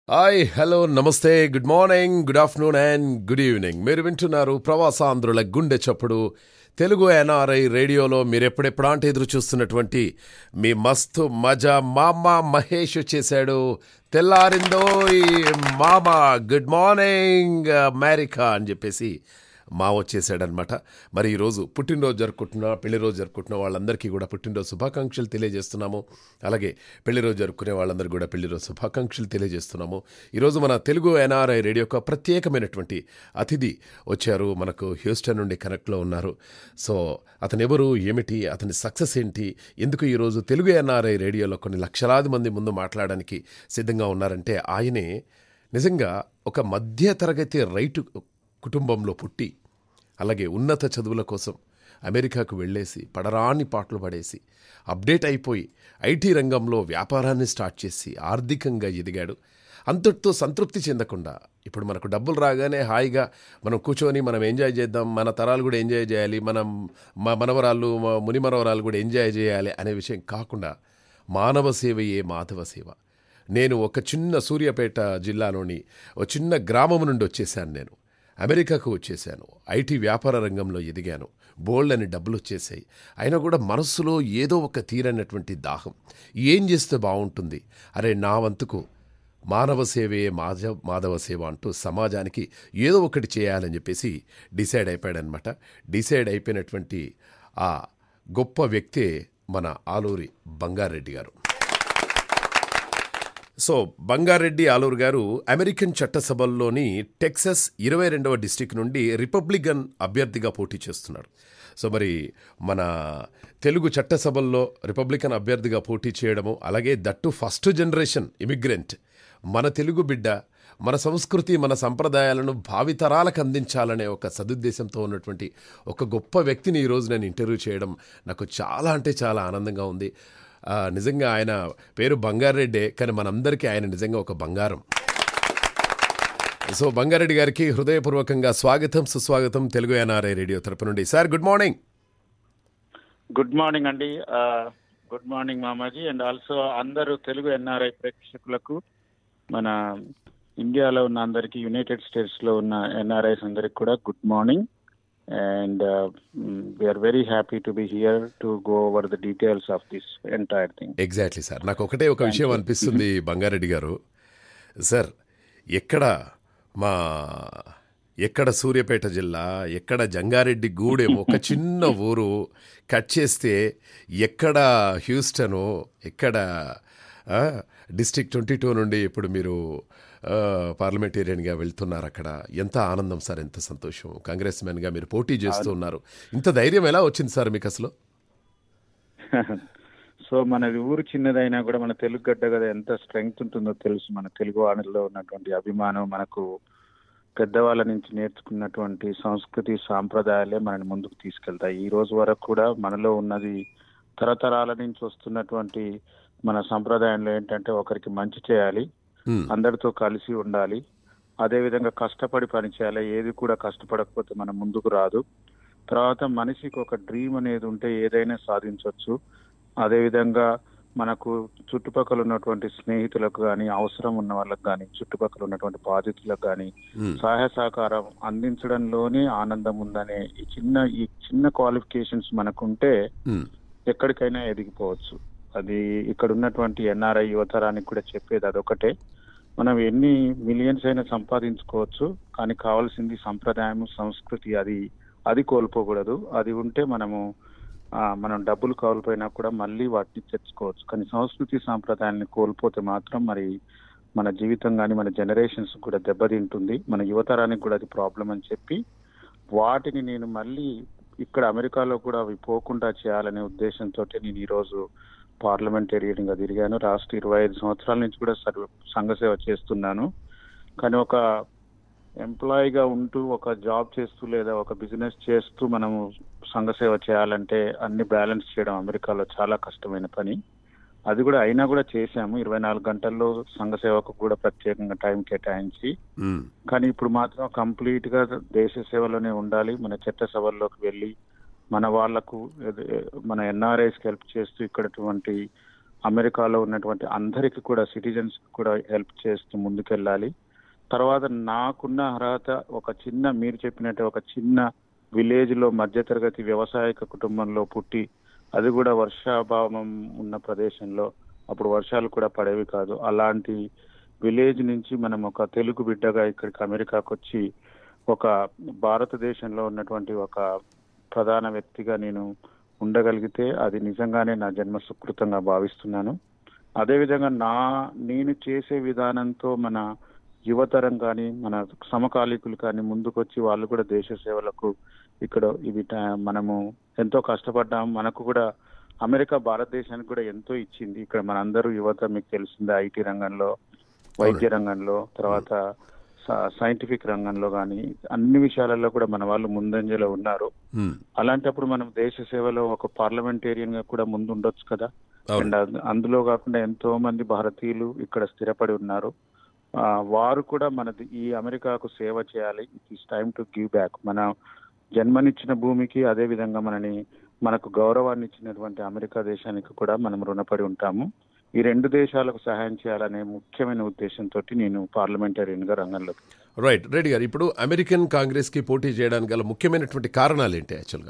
Hi hello నమస్తే good morning good afternoon and good evening మీరు వింటున్నారు ప్రవాసాంధ్రుల గుండె చప్పుడు తెలుగు ఎన్ఆర్ఐ రేడియోలో మీరు ఎప్పుడెప్పుడు అంటే ఎదురు చూస్తున్నటువంటి మీ మస్తు మజా మామ మహేష్ వచ్చేసాడు తెల్లారిందో ఈ మామ గుడ్ మార్నింగ్ అమెరికా అని చెప్పేసి మా వచ్చేసాడనమాట మరి ఈరోజు పుట్టినరోజు జరుపుకుంటున్న పెళ్లి రోజు జరుపుకుంటున్న వాళ్ళందరికీ కూడా పుట్టినరోజు శుభాకాంక్షలు తెలియజేస్తున్నాము అలాగే పెళ్లి రోజు జరుపుకునే వాళ్ళందరికీ కూడా పెళ్లి రోజు శుభాకాంక్షలు తెలియజేస్తున్నాము ఈరోజు మన తెలుగు ఎన్ఆర్ఐ రేడియో యొక్క ప్రత్యేకమైనటువంటి అతిథి వచ్చారు మనకు హ్యూస్టన్ నుండి కనెక్ట్లో ఉన్నారు సో అతను ఎవరు ఏమిటి అతని సక్సెస్ ఏంటి ఎందుకు ఈరోజు తెలుగు ఎన్ఆర్ఐ రేడియోలో కొన్ని లక్షలాది మంది ముందు మాట్లాడడానికి సిద్ధంగా ఉన్నారంటే ఆయనే నిజంగా ఒక మధ్యతరగతి రైతు కుటుంబంలో పుట్టి అలాగే ఉన్నత చదువుల కోసం అమెరికాకు వెళ్ళేసి పడరాని పాటలు పడేసి అప్డేట్ అయిపోయి ఐటీ రంగంలో వ్యాపారాన్ని స్టార్ట్ చేసి ఆర్థికంగా ఎదిగాడు అంతటితో సంతృప్తి చెందకుండా ఇప్పుడు మనకు డబ్బులు రాగానే హాయిగా మనం కూర్చొని మనం ఎంజాయ్ చేద్దాం మన తరాలు కూడా ఎంజాయ్ చేయాలి మనం మా మనవరాళ్ళు మా ముని మనవరాలు కూడా ఎంజాయ్ చేయాలి అనే విషయం కాకుండా మానవ సేవయే మాధవ సేవ నేను ఒక చిన్న సూర్యాపేట జిల్లాలోని ఒక చిన్న గ్రామం నుండి వచ్చేసాను నేను అమెరికాకు వచ్చేసాను ఐటీ వ్యాపార రంగంలో ఎదిగాను బోల్డ్ అని డబ్బులు వచ్చేసాయి అయినా కూడా మనస్సులో ఏదో ఒక తీరనటువంటి దాహం ఏం చేస్తే బాగుంటుంది అరే నా వంతుకు మానవ సేవే మాధవ మాధవ సేవ అంటూ సమాజానికి ఏదో ఒకటి చేయాలని చెప్పేసి డిసైడ్ అయిపోయాడనమాట డిసైడ్ అయిపోయినటువంటి ఆ గొప్ప వ్యక్తే మన ఆలూరి బంగారెడ్డి గారు సో బంగారెడ్డి ఆలూరు గారు అమెరికన్ చట్టసభల్లోని టెక్సస్ ఇరవై రెండవ డిస్టిక్ నుండి రిపబ్లికన్ అభ్యర్థిగా పోటీ చేస్తున్నాడు సో మరి మన తెలుగు చట్టసభల్లో రిపబ్లికన్ అభ్యర్థిగా పోటీ చేయడము అలాగే దట్టు ఫస్ట్ జనరేషన్ ఇమిగ్రెంట్ మన తెలుగు బిడ్డ మన సంస్కృతి మన సంప్రదాయాలను భావితరాలకు అందించాలనే ఒక సదుద్దేశంతో ఉన్నటువంటి ఒక గొప్ప వ్యక్తిని ఈరోజు నేను ఇంటర్వ్యూ చేయడం నాకు చాలా అంటే చాలా ఆనందంగా ఉంది ఆ, నిజంగా ఆయన పేరు బంగారెడ్డే కానీ మనందరికీ ఆయన నిజంగా ఒక బంగారం సో బంగారెడ్డి గారికి హృదయపూర్వకంగా స్వాగతం సుస్వాగతం తెలుగు ఎన్ఆర్ఐ రేడియో తరపు నుండి sir good morning good morning అండి గుడ్ మార్నింగ్ మామాజీ అండ్ ఆల్సో అందరూ తెలుగు ఎన్ఆర్ఐ ప్రేక్షకులకు మన ఇండియాలో ఉన్న అందరికి యునైటెడ్ స్టేట్స్ లో ఉన్న ఎన్ఆర్ఐస్ అందరికి కూడా good morning and we're very happy to be here to go over the details of this entire thing exactly sir నాకు ఒకటే ఒక విషయం అనిపిస్తుంది బంగారెడ్డి గారు సార్ ఎక్కడ మా ఎక్కడ సూర్యాపేట జిల్లా ఎక్కడ జంగారెడ్డి గూడెం ఒక చిన్న ఊరు కట్ చేస్తే ఎక్కడ హ్యూస్టను ఎక్కడ డిస్టిక్ ట్వంటీ టూ నుండి ఇప్పుడు మీరు ఆ, పార్లమెంటేరియన్గా వెళ్తున్నారు అక్కడ ఎంత ఆనందం సార్ ఎంత సంతోషం కాంగ్రెస్ మ్యాన్గా మీరు పోటీ చేస్తూ ఉన్నారు ఇంత ధైర్యం ఎలా వచ్చింది సార్ మీకు అసలు సో మన ఊరు చిన్నదైనా కూడా మన తెలుగు గడ్డ కదా ఎంత స్ట్రెంగ్త్ ఉంటుందో తెలుసు మన తెలుగు వాణిలో ఉన్నటువంటి అభిమానం మనకు పెద్దవాళ్ళ నుంచి నేర్చుకున్నటువంటి సంస్కృతి సాంప్రదాయాలే మనని ముందుకు తీసుకెళ్తాయి ఈ రోజు వరకు కూడా మనలో ఉన్నది తరతరాల నుంచి వస్తున్నటువంటి మన సంప్రదాయంలో ఏంటంటే ఒకరికి మంచి చేయాలి హ్మ్, అందరితో కలిసి ఉండాలి అదే విధంగా కష్టపడి పని చేయాలి ఏది కూడా కష్టపడకపోతే మనం ముందుకు రాదు తర్వాత మనిషికి ఒక డ్రీమ్ అనేది ఉంటే ఏదైనా సాధించవచ్చు అదే విధంగా మనకు చుట్టుపక్కల ఉన్నటువంటి స్నేహితులకు కానీ అవసరం ఉన్న వాళ్ళకి కానీ చుట్టుపక్కల ఉన్నటువంటి బాధితులకు కానీ హ్మ్, సహాయ సహకారం అందించడంలోనే ఆనందం ఉందనే ఈ చిన్న ఈ చిన్న క్వాలిఫికేషన్స్ మనకుంటే హ్మ్, ఎక్కడికైనా ఎదిగిపోవచ్చు అది ఇక్కడ ఉన్నటువంటి ఎన్ఆర్ఐ యువతరానికి కూడా చెప్పేది అదొకటే మనం ఎన్ని మిలియన్స్ అయినా సంపాదించుకోవచ్చు కానీ కావాల్సింది సంప్రదాయం సంస్కృతి అది అది కోల్పోకూడదు అది ఉంటే మనము ఆ, మనం డబ్బులు కోల్పోయినా కూడా మళ్ళీ వాటిని తెచ్చుకోవచ్చు కానీ సంస్కృతి సాంప్రదాయాన్ని కోల్పోతే మాత్రం మరి మన జీవితం కానీ మన జనరేషన్స్ కూడా దెబ్బతింటుంది మన యువతరానికి కూడా అది ప్రాబ్లం అని చెప్పి వాటిని నేను మళ్ళీ ఇక్కడ అమెరికాలో కూడా అవి పోకుండా చేయాలనే ఉద్దేశంతో నేను ఈరోజు పార్లమెంటేరియన్ గా తిరిగాను రాష్ట్ర ఇరవై ఐదు సంవత్సరాల నుంచి కూడా సర్వ సంఘ సేవ చేస్తున్నాను కానీ ఒక ఎంప్లాయీగా ఉంటూ ఒక జాబ్ చేస్తూ లేదా ఒక బిజినెస్ చేస్తూ మనము సంఘ సేవ చేయాలంటే అన్ని బ్యాలెన్స్ చేయడం అమెరికాలో చాలా కష్టమైన పని అది కూడా అయినా కూడా చేశాము ఇరవై నాలుగు గంటల్లో సంఘ సేవకు కూడా ప్రత్యేకంగా టైం కేటాయించి హ్మ్. కానీ ఇప్పుడు మాత్రం కంప్లీట్ గా దేశ సేవలోనే ఉండాలి మన చట్ట సభల్లోకి వెళ్ళి మన వాళ్లకు ఎద- మన ఎన్ఆర్ఐస్ హెల్ప్ చేస్తూ ఇక్కడటువంటి అమెరికాలో ఉన్నటువంటి అందరికీ కూడా సిటిజన్స్ కూడా హెల్ప్ చేస్తూ ముందుకెళ్ళాలి తర్వాత నాకున్న అర్హత ఒక చిన్న మీరు చెప్పినట్టు ఒక చిన్న విలేజ్ లో మధ్యతరగతి వ్యవసాయక కుటుంబంలో పుట్టి అది కూడా వర్షాభావం ఉన్న ప్రదేశంలో అప్పుడు వర్షాలు కూడా పడేవి కాదు అలాంటి విలేజ్ నుంచి మనం ఒక తెలుగు బిడ్డగా ఇక్కడికి అమెరికాకు వచ్చి ఒక భారతదేశంలో ఉన్నటువంటి ఒక ప్రధాన వ్యక్తిగా నేను ఉండగలిగితే అది నిజంగానే నా జన్మ సుకృతంగా భావిస్తున్నాను అదేవిధంగా నా నేను చేసే విధానంతో మన యువతరం కానీ మన సమకాలీకులు కానీ ముందుకొచ్చి వాళ్ళు కూడా దేశ సేవలకు ఇక్కడ ఇవి ట- మనము ఎంతో కష్టపడ్డాం మనకు కూడా అమెరికా భారతదేశానికి కూడా ఎంతో ఇచ్చింది ఇక్కడ మనందరూ యువత మీకు తెలిసిందే ఐటీ రంగంలో వైద్య రంగంలో తర్వాత స- సైంటిఫిక్ రంగంలో కానీ అన్ని విషయాలలో కూడా మన వాళ్ళు ముందంజలో ఉన్నారు మ్మ్. అలాంటప్పుడు మనం దేశ సేవలో ఒక పార్లమెంటేరియన్ గా కూడా ముందు ఉండొచ్చు కదా అవును అండ్ అద్- అందులో కాకుండా ఎంతో మంది భారతీయులు ఇక్కడ స్థిరపడి ఉన్నారు ఆ, వారు కూడా మన ఈ అమెరికాకు సేవ చేయాలి it is time to give back మన జన్మనిచ్చిన భూమికి అదే విధంగా మనని మనకు గౌరవాన్ని ఇచ్చినటువంటి అమెరికా దేశానికి కూడా మనం రుణపడి ఉంటాము ఈ రెండు దేశాలకు సహాయం చేయాలనే ముఖ్యమైన ఉద్దేశంతో నేను పార్లమెంటేరియన్ గా రంగంలోకి రైట్ రెడ్డి గారు ఇప్పుడు అమెరికన్ కాంగ్రెస్కి పోటీ చేయడానికి గల ముఖ్యమైనటువంటి కారణాలు ఏంటి యాక్చువల్గా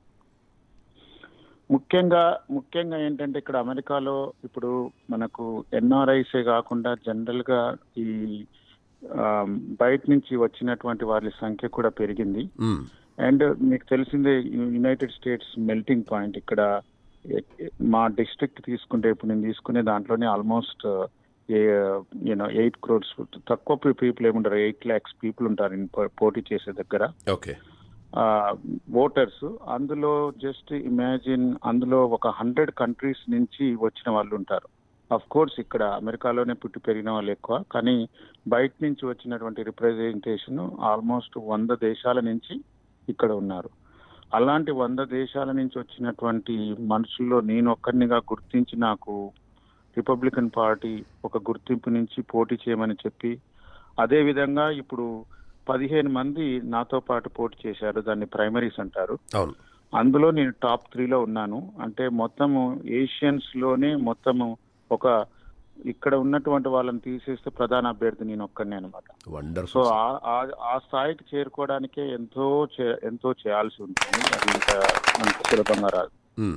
ముఖ్యంగా ముఖ్యంగా ఏంటంటే ఇక్కడ అమెరికాలో ఇప్పుడు మనకు ఎన్ఆర్ఐసే కాకుండా జనరల్ గా ఈ ఆ, బయట నుంచి వచ్చినటువంటి వారి సంఖ్య కూడా పెరిగింది మ్మ్. అండ్ మీకు తెలిసిందే యునైటెడ్ స్టేట్స్ మెల్టింగ్ పాయింట్ ఇక్కడ ఎ- ఎ- మా డిస్ట్రిక్ట్ తీసుకుంటే ఇప్పుడు నేను తీసుకునే దాంట్లోనే ఆల్మోస్ట్ యూనో ఎయిట్ క్రోర్స్ తక్కువ పీపుల్ ఏముంటారు ఎయిట్ ల్యాక్స్ పీపుల్ ఉంటారు ఇన్ పో- పోటీ చేసే దగ్గర ఓకే ఓటర్స్ అందులో జస్ట్ ఇమాజిన్ అందులో ఒక హండ్రెడ్ కంట్రీస్ నుంచి వచ్చిన వాళ్ళు ఉంటారు అఫ్ కోర్స్ ఇక్కడ అమెరికాలోనే పుట్టి పెరిగిన వాళ్ళు ఎక్కువ కానీ బయట నుంచి వచ్చినటువంటి రిప్రజెంటేషన్ ఆల్మోస్ట్ వంద దేశాల నుంచి ఇక్కడ ఉన్నారు అలాంటి వంద దేశాల నుంచి వచ్చినటువంటి మనుషుల్లో నేను ఒక్కరినిగా గుర్తించి నాకు రిపబ్లికన్ పార్టీ ఒక గుర్తింపు నుంచి పోటీ చేయమని చెప్పి అదే విధంగా ఇప్పుడు పదిహేను మంది నాతో పాటు పోటీ చేశారు దాన్ని ప్రైమరీస్ అంటారు అవును అందులో నేను టాప్ త్రీలో ఉన్నాను అంటే మొత్తము ఏషియన్స్ లోనే మొత్తము ఒక ఇక్కడ ఉన్నటువంటి వాళ్ళని తీసేస్తే ప్రధాన అభ్యర్థి నేను ఒక్కనే అనమాట సో వండర్ఫుల్ ఆ- ఆ- ఆ స్థాయికి చేరుకోవడానికే ఎంతో చే- ఎంతో చేయాల్సి ఉంటుంది అది ఇంకా అంత సులభంగా రాదు మ్మ్.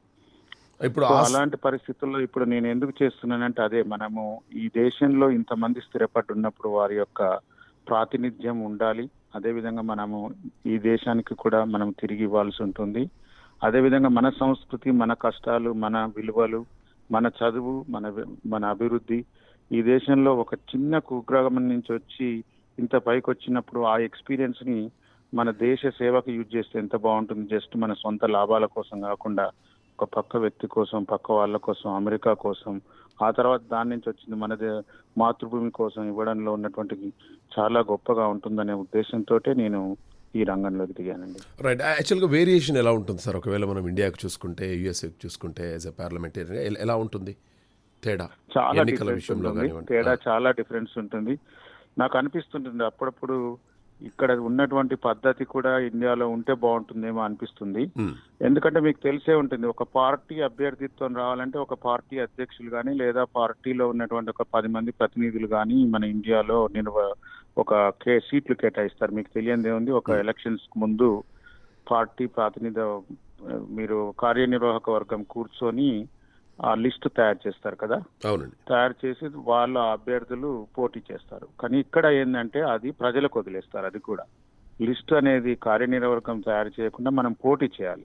ఇప్పుడు సో ఆ- అలాంటి పరిస్థితుల్లో ఇప్పుడు నేను ఎందుకు చేస్తున్నానంటే అదే మనము ఈ దేశంలో ఇంతమంది స్థిరపడి ఉన్నప్పుడు వారి యొక్క ప్రాతినిధ్యం ఉండాలి అదే విధంగా మనము ఈ దేశానికి కూడా మనం తిరిగి ఇవ్వాల్సి ఉంటుంది అదే విధంగా మన సంస్కృతి మన కష్టాలు మన విలువలు మన చదువు మన వి- మన అభివృద్ధి ఈ దేశంలో ఒక చిన్న కుగ్రామం నుంచి వచ్చి ఇంత పైకి వచ్చినప్పుడు ఆ ఎక్స్పీరియన్స్ ని మన దేశ సేవకు యూజ్ చేస్తే ఎంత బాగుంటుంది జస్ట్ మన సొంత లాభాల కోసం కాకుండా ఒక పక్క వ్యక్తి కోసం పక్క వాళ్ళ కోసం అమెరికా కోసం ఆ తర్వాత దాని నుంచి వచ్చింది మన దే- మాతృభూమి కోసం ఇవ్వడంలో ఉన్నటువంటి చాలా గొప్పగా ఉంటుందనే ఉద్దేశంతో నేను ఈ రంగంలోకి దిగానండి రైట్ యాక్చువల్గా వేరియేషన్ ఎలా ఉంటుంది సార్ ఒకవేళ మనం ఇండియాకు చూసుకుంటే యూఎస్ఏకి చూసుకుంటే యాజ్ ఎ పార్లమెంటేరియన్ ఎలా ఉంటుంది తేడా చాలా ఎన్నికల డిఫరెన్స్ విషయంలో ఉంటుంది కానివ్వండి తేడా చాలా డిఫరెన్స్ ఉంటుంది నాకు అనిపిస్తుంటుంది అప్పుడప్పుడు ఇక్కడ ఉన్నటువంటి పద్ధతి కూడా ఇండియాలో ఉంటే బాగుంటుందేమో అనిపిస్తుంది మ్మ్. ఎందుకంటే మీకు తెలిసే ఉంటుంది ఒక పార్టీ అభ్యర్థిత్వం రావాలంటే ఒక పార్టీ అధ్యక్షులు కానీ లేదా పార్టీలో ఉన్నటువంటి ఒక పది మంది ప్రతినిధులు కానీ మన ఇండియాలో నిర్వ ఒక కే సీట్లు కేటాయిస్తారు మీకు తెలియందే ఉంది ఒక ఎలక్షన్స్ ముందు పార్టీ ప్రాతినిధ్య మీరు కార్యనిర్వాహక వర్గం కూర్చొని ఆ లిస్ట్ తయారు చేస్తారు కదా అవునండి తయారు చేసి వాళ్ళ అభ్యర్థులు పోటీ చేస్తారు కానీ ఇక్కడ ఏంటంటే అది ప్రజలకు వదిలేస్తారు అది కూడా లిస్ట్ అనేది కార్యనిర్వాహకం తయారు చేయకుండా మనం పోటీ చేయాలి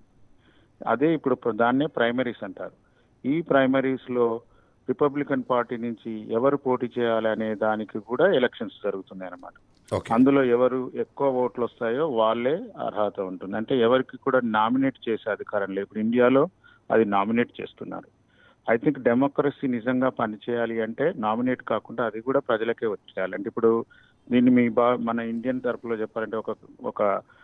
అదే ఇప్పుడు ప్ర- దాన్నే ప్రైమరీస్ అంటారు ఈ ప్రైమరీస్ లో రిపబ్లికన్ పార్టీ నుంచి ఎవరు పోటీ చేయాలి అనే దానికి కూడా ఎలక్షన్స్ జరుగుతున్నాయి అన్నమాట ఓకే అందులో ఎవరు ఎక్కువ ఓట్లు వస్తాయో వాళ్ళే అర్హత ఉంటుంది అంటే ఎవరికి కూడా నామినేట్ చేసే అధికారం లేదు ఇప్పుడు ఇండియాలో అది నామినేట్ చేస్తున్నారు ఐ థింక్ డెమోక్రసీ నిజంగా పనిచేయాలి అంటే నామినేట్ కాకుండా అది కూడా ప్రజలకే వచ్చేయాలి అంటే ఇప్పుడు దీన్ని మీ బా మన ఇండియన్ తరపులో చెప్పాలంటే ఒక ఒక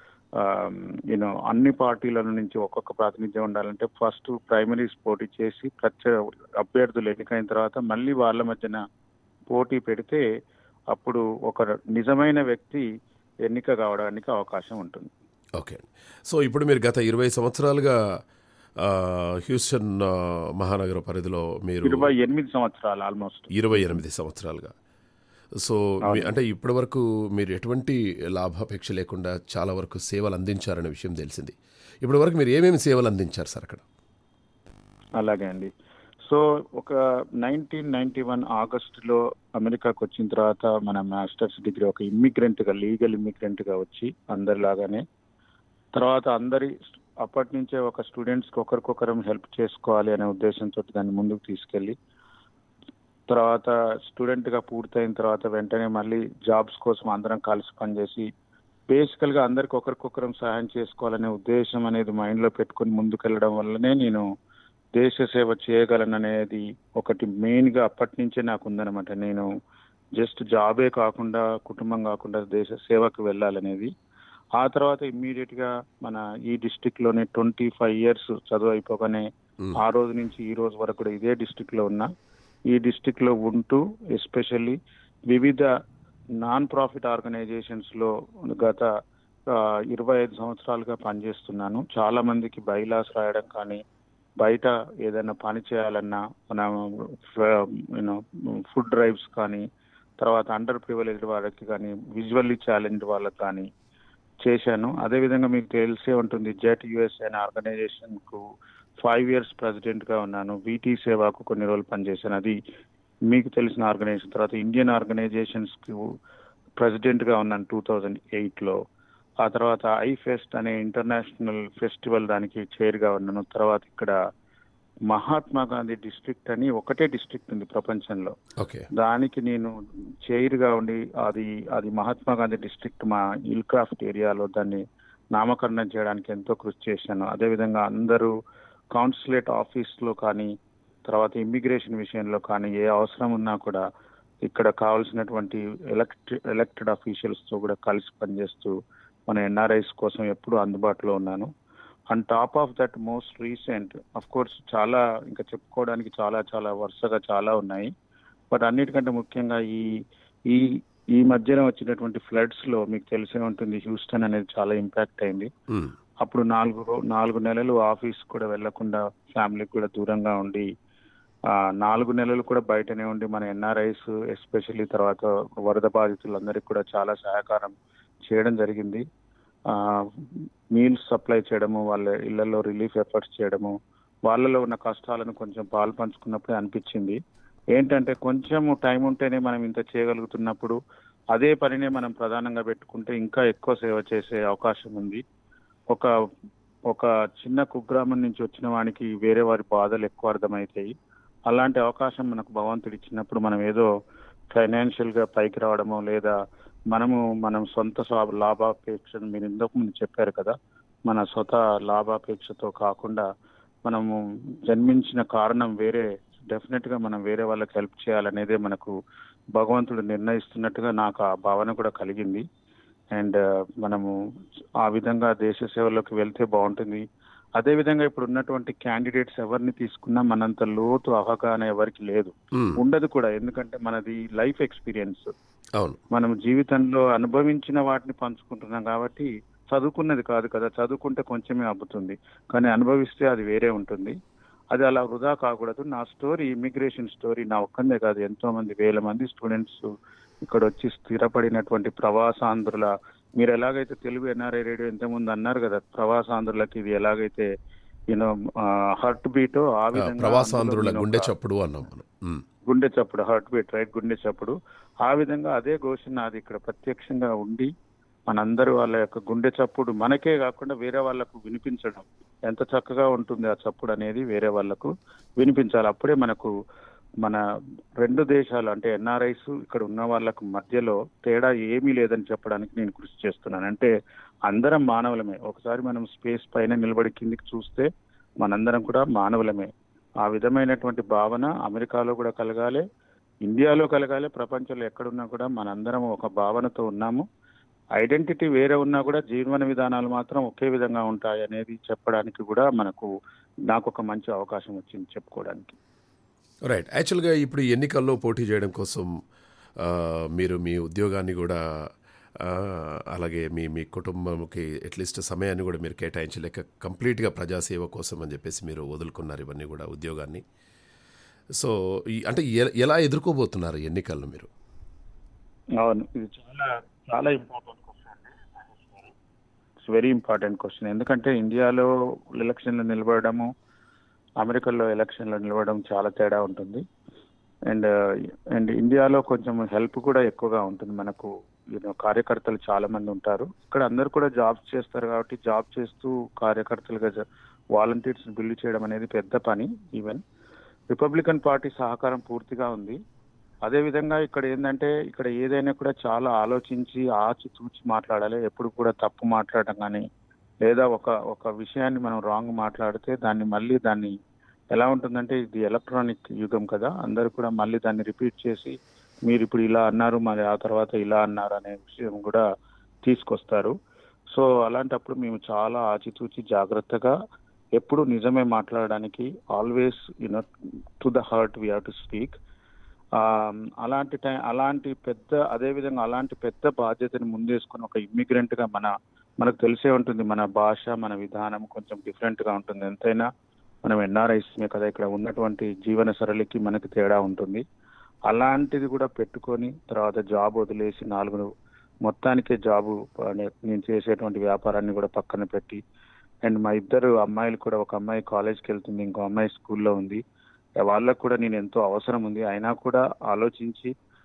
యూనో అన్ని పార్టీల నుంచి ఒక్కొక్క ప్రాతినిధ్యం ఉండాలంటే ఫస్ట్ ప్రైమరీస్ పోటీ చేసి ప్రత్యేక అభ్యర్థులు ఎన్నికైన తర్వాత మళ్ళీ వాళ్ళ మధ్యన పోటీ పెడితే అప్పుడు ఒక నిజమైన వ్యక్తి ఎన్నిక కావడానికి అవకాశం ఉంటుంది ఓకే సో ఇప్పుడు మీరు గత ఇరవై సంవత్సరాలుగా ఆ, హ్యూస్టన్ ఆ, మహానగర పరిధిలో మీరు ఇరవై ఎనిమిది సంవత్సరాలు ఆల్మోస్ట్ ఇరవై ఎనిమిది సంవత్సరాలుగా సో మీ- అంటే ఇప్పటి వరకు మీరు ఎటువంటి లాభాపేక్ష లేకుండా చాలా వరకు సేవలు అందించారనే విషయం తెలిసింది ఇప్పటి వరకు మీరు ఏమేమి సేవలు అందించారు సార్ అక్కడ అలాగే అండి సో ఒక నైన్టీన్ నైన్టీ వన్ ఆగస్టులో అమెరికాకు వచ్చిన తర్వాత మన మాస్టర్స్ డిగ్రీ ఒక ఇమ్మిగ్రెంట్ గా లీగల్ ఇమ్మిగ్రెంట్ గా వచ్చి అందరిలాగానే తర్వాత అందరి అప్పటి నుంచే ఒక స్టూడెంట్స్ కి ఒకరికొకరం హెల్ప్ చేసుకోవాలి అనే ఉద్దేశంతో దాన్ని ముందుకు తీసుకెళ్లి తర్వాత స్టూడెంట్ గా పూర్తయిన తర్వాత వెంటనే మళ్ళీ జాబ్స్ కోసం అందరం కలిసి పనిచేసి బేసికల్ గా అందరికి ఒకరికొకరం సహాయం చేసుకోవాలనే ఉద్దేశం అనేది మైండ్ లో పెట్టుకుని ముందుకెళ్ళడం వల్లనే నేను దేశ సేవ చేయగలననేది ఒకటి మెయిన్ గా అప్పటి నుంచే నాకు ఉందన్నమాట నేను జస్ట్ జాబే కాకుండా కుటుంబం కాకుండా దేశ సేవకు వెళ్ళాలనేది ఆ తర్వాత ఇమ్మీడియట్ గా మన ఈ డిస్టిక్ లోనే ట్వంటీ ఫైవ్ ఇయర్స్ చదువు అయిపోగానే మ్మ్. ఆ రోజు నుంచి ఈ రోజు వరకు కూడా ఇదే డిస్టిక్ లో ఉన్నా ఈ డిస్టిక్ లో ఉంటూ ఎస్పెషల్లీ వివిధ నాన్ ప్రాఫిట్ ఆర్గనైజేషన్స్ లో గత ఆ, ఇరవై ఐదు సంవత్సరాలుగా పనిచేస్తున్నాను చాలా మందికి బైలాస్ రాయడం కానీ బయట ఏదైనా పని చేయాలన్నా మన యూనో ఫుడ్ డ్రైవ్స్ కానీ తర్వాత అండర్ ప్రివిలేజ్డ్ వాళ్ళకి కానీ విజువల్లీ ఛాలెంజ్ వాళ్ళకి కానీ చేశాను అదేవిధంగా మీకు తెలిసే ఉంటుంది జెట్ యుఎస్ అనే ఆర్గనైజేషన్ కు ఫైవ్ ఇయర్స్ ప్రెసిడెంట్ గా ఉన్నాను వీటీ సేవాకు కొన్ని రోజులు పనిచేశాను అది మీకు తెలిసిన ఆర్గనైజేషన్ తర్వాత ఇండియన్ ఆర్గనైజేషన్స్ కు ప్రెసిడెంట్ గా ఉన్నాను టూ థౌజండ్ ఎయిట్ లో ఆ తర్వాత ఐ ఫెస్ట్ అనే ఇంటర్నేషనల్ ఫెస్టివల్ దానికి చైర్ గా ఉన్నాను తర్వాత ఇక్కడ మహాత్మా గాంధీ డిస్ట్రిక్ట్ అని ఒకటే డిస్ట్రిక్ట్ ఉంది ప్రపంచంలో ఓకే దానికి నేను చైర్ గా ఉండి అది అది మహాత్మా గాంధీ డిస్ట్రిక్ట్ మా హిల్ క్రాఫ్ట్ ఏరియాలో దాన్ని నామకరణం చేయడానికి ఎంతో కృషి చేశాను అదేవిధంగా అందరూ కాన్సులేట్ ఆఫీస్ లో కానీ తర్వాత ఇమ్మిగ్రేషన్ విషయంలో కానీ ఏ అవసరం ఉన్నా కూడా ఇక్కడ కావాల్సినటువంటి ఎలక్ట్ ఎలక్టెడ్ అఫీషియల్స్ తో కూడా కలిసి పనిచేస్తూ మన ఎన్ఆర్ఐస్ కోసం ఎప్పుడూ అందుబాటులో ఉన్నాను and top of that most recent of course చాలా ఇంకా చెప్పుకోవడానికి చాలా చాలా వరుసగా చాలా ఉన్నాయి బట్ అన్నిటికంటే ముఖ్యంగా ఈ ఈ ఈ మధ్యన వచ్చినటువంటి ఫ్లడ్స్ లో మీకు తెలిసే ఉంటుంది హ్యూస్టన్ అనేది చాలా ఇంపాక్ట్ అయింది మ్మ్. అప్పుడు నాలుగు రో- నాలుగు నెలలు ఆఫీస్ కూడా వెళ్లకుండా ఫ్యామిలీకి కూడా దూరంగా ఉండి ఆ నాలుగు నెలలు కూడా బయటనే ఉండి మన ఎన్ఆర్ఐస్ ఎస్పెషల్లీ తర్వాత వరద బాధితులందరికీ కూడా చాలా సహకారం చేయడం జరిగింది ఆ మీల్స్ సప్లై చేయడము వాళ్ళ ఇళ్లలో రిలీఫ్ ఎఫర్ట్స్ చేయడము వాళ్ళలో ఉన్న కష్టాలను కొంచెం పాలు పంచుకున్నప్పుడే అనిపించింది ఏంటంటే కొంచెం టైం ఉంటేనే మనం ఇంత చేయగలుగుతున్నప్పుడు అదే పనినే మనం ప్రధానంగా పెట్టుకుంటే ఇంకా ఎక్కువ సేవ చేసే అవకాశం ఉంది ఒక ఒక చిన్న కుగ్రామం నుంచి వచ్చిన వానికి వేరే వారి బాధలు ఎక్కువ అర్థమవుతాయి అలాంటి అవకాశం మనకు భగవంతుడు ఇచ్చినప్పుడు మనం ఏదో ఫైనాన్షియల్ గా పైకి రావడమో లేదా మనము మనం సొంత స్వ- లాభాపేక్ష మీరు ఇంతకు ముందు చెప్పారు కదా మన స్వత లాభాపేక్షతో కాకుండా మనము జన్మించిన కారణం వేరే డెఫినెట్ గా మనం వేరే వాళ్ళకి హెల్ప్ చేయాలనేదే మనకు భగవంతుడు నిర్ణయిస్తున్నట్టుగా నాకు ఆ భావన కూడా కలిగింది అండ్ మనము ఆ విధంగా దేశ సేవలోకి వెళ్తే బాగుంటుంది అదే విధంగా ఇప్పుడు ఉన్నటువంటి క్యాండిడేట్స్ ఎవరిని తీసుకున్నా మనంత లోతు అవగాహన ఎవరికి లేదు మ్మ్. ఉండదు కూడా ఎందుకంటే మనది లైఫ్ ఎక్స్పీరియన్స్ అవును మనం జీవితంలో అనుభవించిన వాటిని పంచుకుంటున్నాం కాబట్టి చదువుకున్నది కాదు కదా చదువుకుంటే కొంచెమే అబ్బుతుంది కానీ అనుభవిస్తే అది వేరే ఉంటుంది అది అలా వృధా కాకూడదు నా స్టోరీ ఇమిగ్రేషన్ స్టోరీ నా ఒక్కందే కాదు ఎంతో మంది వేల మంది స్టూడెంట్స్ ఇక్కడ వచ్చి స్థిరపడినటువంటి ప్రవాసాంధ్రుల మీరు ఎలాగైతే తెలుగు ఎన్ఆర్ఐ రేడియో ఇంతకుముందు అన్నారు కదా ప్రవాసాంధ్రులకి ఇది ఎలాగైతే యూనో హర్ట్ బీటో ఆ ఆ, విధంగా ప్రవాసాంధ్రుల అందులో నేను గుండె ఒక- చప్పుడు అన్నాం మనం మ్మ్. గుండె చప్పుడు హార్ట్ బీట్ రైట్ గుండె చప్పుడు ఆ విధంగా అదే ఘోషణ నాది ఇక్కడ ప్రత్యక్షంగా ఉండి మనందరూ వాళ్ళ యొక్క గుండె చప్పుడు మనకే కాకుండా వేరే వాళ్ళకు వినిపించడం ఎంత చక్కగా ఉంటుంది ఆ చప్పుడు అనేది వేరే వాళ్ళకు వినిపించాలి అప్పుడే మనకు మన రెండు దేశాలు అంటే ఎన్ఆర్ఐస్ ఇక్కడ ఉన్న వాళ్ళకు మధ్యలో తేడా ఏమీ లేదని చెప్పడానికి నేను కృషి చేస్తున్నాను అంటే అందరం మానవులమే ఒకసారి మనం స్పేస్ పైన నిలబడి కిందికి చూస్తే మనందరం కూడా మానవులమే ఆ విధమైనటువంటి భావన అమెరికాలో కూడా కలగాలి ఇండియాలో కలగాలి ప్రపంచంలో ఎక్కడున్నా కూడా మనందరం ఒక భావనతో ఉన్నాము ఐడెంటిటీ వేరే ఉన్నా కూడా జీవన విధానాలు మాత్రం ఒకే విధంగా ఉంటాయి అనేది చెప్పడానికి కూడా మనకు నాకు ఒక మంచి అవకాశం వచ్చింది చెప్పుకోవడానికి రైట్ యాక్చువల్గా ఇప్పుడు ఈ ఎన్నికల్లో పోటీ చేయడం కోసం ఆ, మీరు మీ ఉద్యోగాన్ని కూడా ఆ, అలాగే మీ మీ కుటుంబంకి అట్లీస్ట్ సమయాన్ని కూడా మీరు కేటాయించలేక కంప్లీట్గా ప్రజాసేవ కోసం అని చెప్పేసి మీరు వదులుకున్నారు ఇవన్నీ కూడా ఉద్యోగాన్ని సో ఈ అంటే ఎ- ఎలా ఎదుర్కోబోతున్నారు ఎన్నికలను మీరు అవును ఇది చాలా చాలా ఇంపార్టెంట్ క్వశ్చన్ అండి ఇట్స్ వెరీ ఇంపార్టెంట్ క్వశ్చన్ ఎందుకంటే ఇండియాలో ఎలక్షన్లో నిలబడము అమెరికాలో ఎలక్షన్లో నిలబడడం చాలా తేడా ఉంటుంది అండ్ అండ్ ఇండియాలో కొంచెం హెల్ప్ కూడా ఎక్కువగా ఉంటుంది మనకు యూనో కార్యకర్తలు చాలా మంది ఉంటారు ఇక్కడ అందరు కూడా జాబ్స్ చేస్తారు కాబట్టి జాబ్ చేస్తూ కార్యకర్తలుగా వాలంటీర్స్ బిల్డ్ చేయడం అనేది పెద్ద పని ఈవెన్ రిపబ్లికన్ పార్టీ సహకారం పూర్తిగా ఉంది అదే విధంగా ఇక్కడ ఏంటంటే ఇక్కడ ఏదైనా కూడా చాలా ఆలోచించి ఆచి తూచి మాట్లాడాలి ఎప్పుడు కూడా తప్పు మాట్లాడడం కానీ లేదా ఒక ఒక విషయాన్ని మనం రాంగ్ మాట్లాడితే దాన్ని మళ్ళీ దాన్ని ఎలా ఉంటుందంటే ఇది ఎలక్ట్రానిక్ యుగం కదా అందరూ కూడా మళ్ళీ దాన్ని రిపీట్ చేసి మీరు ఇప్పుడు ఇలా అన్నారు మరి ఆ తర్వాత ఇలా అన్నారు అనే విషయం కూడా తీసుకొస్తారు సో అలాంటప్పుడు మేము చాలా ఆచితూచి జాగ్రత్తగా ఎప్పుడు నిజమే మాట్లాడడానికి always you know to the heart we have to speak అలాంటి టైం అలాంటి పెద్ద అదే విధంగా అలాంటి పెద్ద బాధ్యతని ముందేసుకుని ఒక ఇమ్మిగ్రెంట్ గా మన మనకు తెలిసే ఉంటుంది మన భాష మన విధానం కొంచెం డిఫరెంట్ గా ఉంటుంది ఎంతైనా మనం ఎన్ఆర్ఐస్మే కదా ఇక్కడ ఉన్నటువంటి జీవన సరళికి మనకి తేడా ఉంటుంది అలాంటిది కూడా పెట్టుకొని తర్వాత జాబ్ వదిలేసి నాలుగు మొత్తానికే జాబు అనే- నేను చేసేటువంటి వ్యాపారాన్ని కూడా పక్కన పెట్టి అండ్ మా ఇద్దరు అమ్మాయిలు కూడా ఒక అమ్మాయి కాలేజ్కి వెళ్తుంది ఇంకో అమ్మాయి స్కూల్లో ఉంది వాళ్ళకు కూడా నేను ఎంతో అవసరం ఉంది అయినా కూడా ఆలోచించి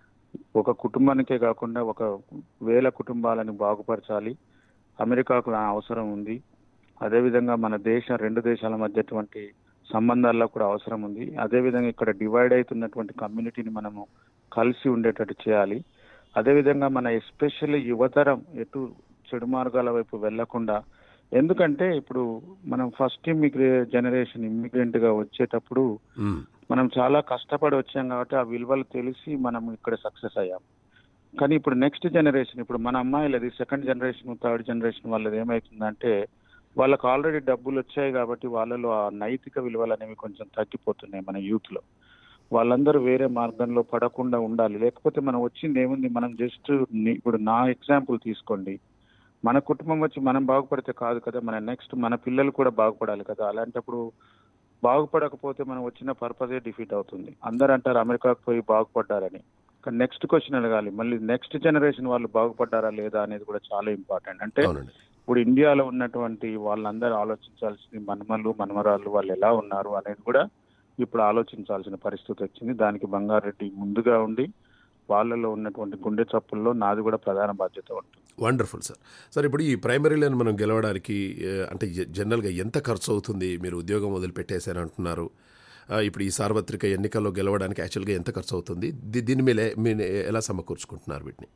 ఒక కుటుంబానికే కాకుండా ఒక వేల కుటుంబాలను బాగుపరచాలి అమెరికాకు నా అవసరం ఉంది అదేవిధంగా మన దేశ రెండు దేశాల మధ్యటువంటి సంబంధాల్లో కూడా అవసరం ఉంది అదేవిధంగా ఇక్కడ డివైడ్ అవుతున్నటువంటి కమ్యూనిటీని మనము కలిసి ఉండేటట్టు చేయాలి అదేవిధంగా మన ఎస్పెషల్లీ యువతరం ఎటు చెడు మార్గాల వైపు వెళ్లకుండా ఎందుకంటే ఇప్పుడు మనం ఫస్ట్ ఇమ్మిగ్రే జనరేషన్ ఇమ్మిగ్రెంట్ గా వచ్చేటప్పుడు మ్మ్. మనం చాలా కష్టపడి వచ్చాం కాబట్టి ఆ విలువలు తెలిసి మనం ఇక్కడ సక్సెస్ అయ్యాం కానీ ఇప్పుడు నెక్స్ట్ జనరేషన్ ఇప్పుడు మన అమ్మాయిలది సెకండ్ జనరేషన్ థర్డ్ జనరేషన్ వాళ్ళది ఏమవుతుందంటే వాళ్ళకి ఆల్రెడీ డబ్బులు వచ్చాయి కాబట్టి వాళ్ళలో ఆ నైతిక విలువలు అనేవి కొంచెం తగ్గిపోతున్నాయి మన యూత్ లో వాళ్ళందరూ వేరే మార్గంలో పడకుండా ఉండాలి లేకపోతే మనం వచ్చింది ఏముంది మనం జస్ట్ ఇప్పుడు నా ఎగ్జాంపుల్ తీసుకోండి మన కుటుంబం వచ్చి మనం బాగుపడితే కాదు కదా మన నెక్స్ట్ మన పిల్లలు కూడా బాగుపడాలి కదా అలాంటప్పుడు బాగుపడకపోతే మనం వచ్చిన పర్పసే డిఫీట్ అవుతుంది అందరు అంటారు అమెరికాకు పోయి బాగుపడ్డారని కానీ నెక్స్ట్ క్వశ్చన్ అడగాలి మళ్ళీ నెక్స్ట్ జనరేషన్ వాళ్ళు బాగుపడ్డారా లేదా అనేది కూడా చాలా ఇంపార్టెంట్ అంటే అవునండి ఇప్పుడు ఇండియాలో ఉన్నటువంటి వాళ్ళందరూ ఆలోచించాల్సింది మనమలు మనమరాళ్ళు వాళ్ళు ఎలా ఉన్నారు అనేది కూడా ఇప్పుడు ఆలోచించాల్సిన పరిస్థితి వచ్చింది దానికి బంగారెడ్డి ముందుగా ఉండి వాళ్ళలో ఉన్నటువంటి గుండె చప్పుల్లో నాది కూడా ప్రధాన బాధ్యత ఉంటుంది వండర్ఫుల్ సార్ సార్ ఇప్పుడు ఈ ప్రైమరీలను మనం గెలవడానికి ఏ, అంటే జ- జనరల్గా ఎంత ఖర్చు అవుతుంది మీరు ఉద్యోగం వదిలిపెట్టేశారు అంటున్నారు ఆ, ఇప్పుడు ఈ సార్వత్రిక ఎన్నికల్లో గెలవడానికి యాక్చువల్గా ఎంత ఖర్చు అవుతుంది దీ- దీని మీద మీరు ఎలా సమకూర్చుకుంటున్నారు వీటిని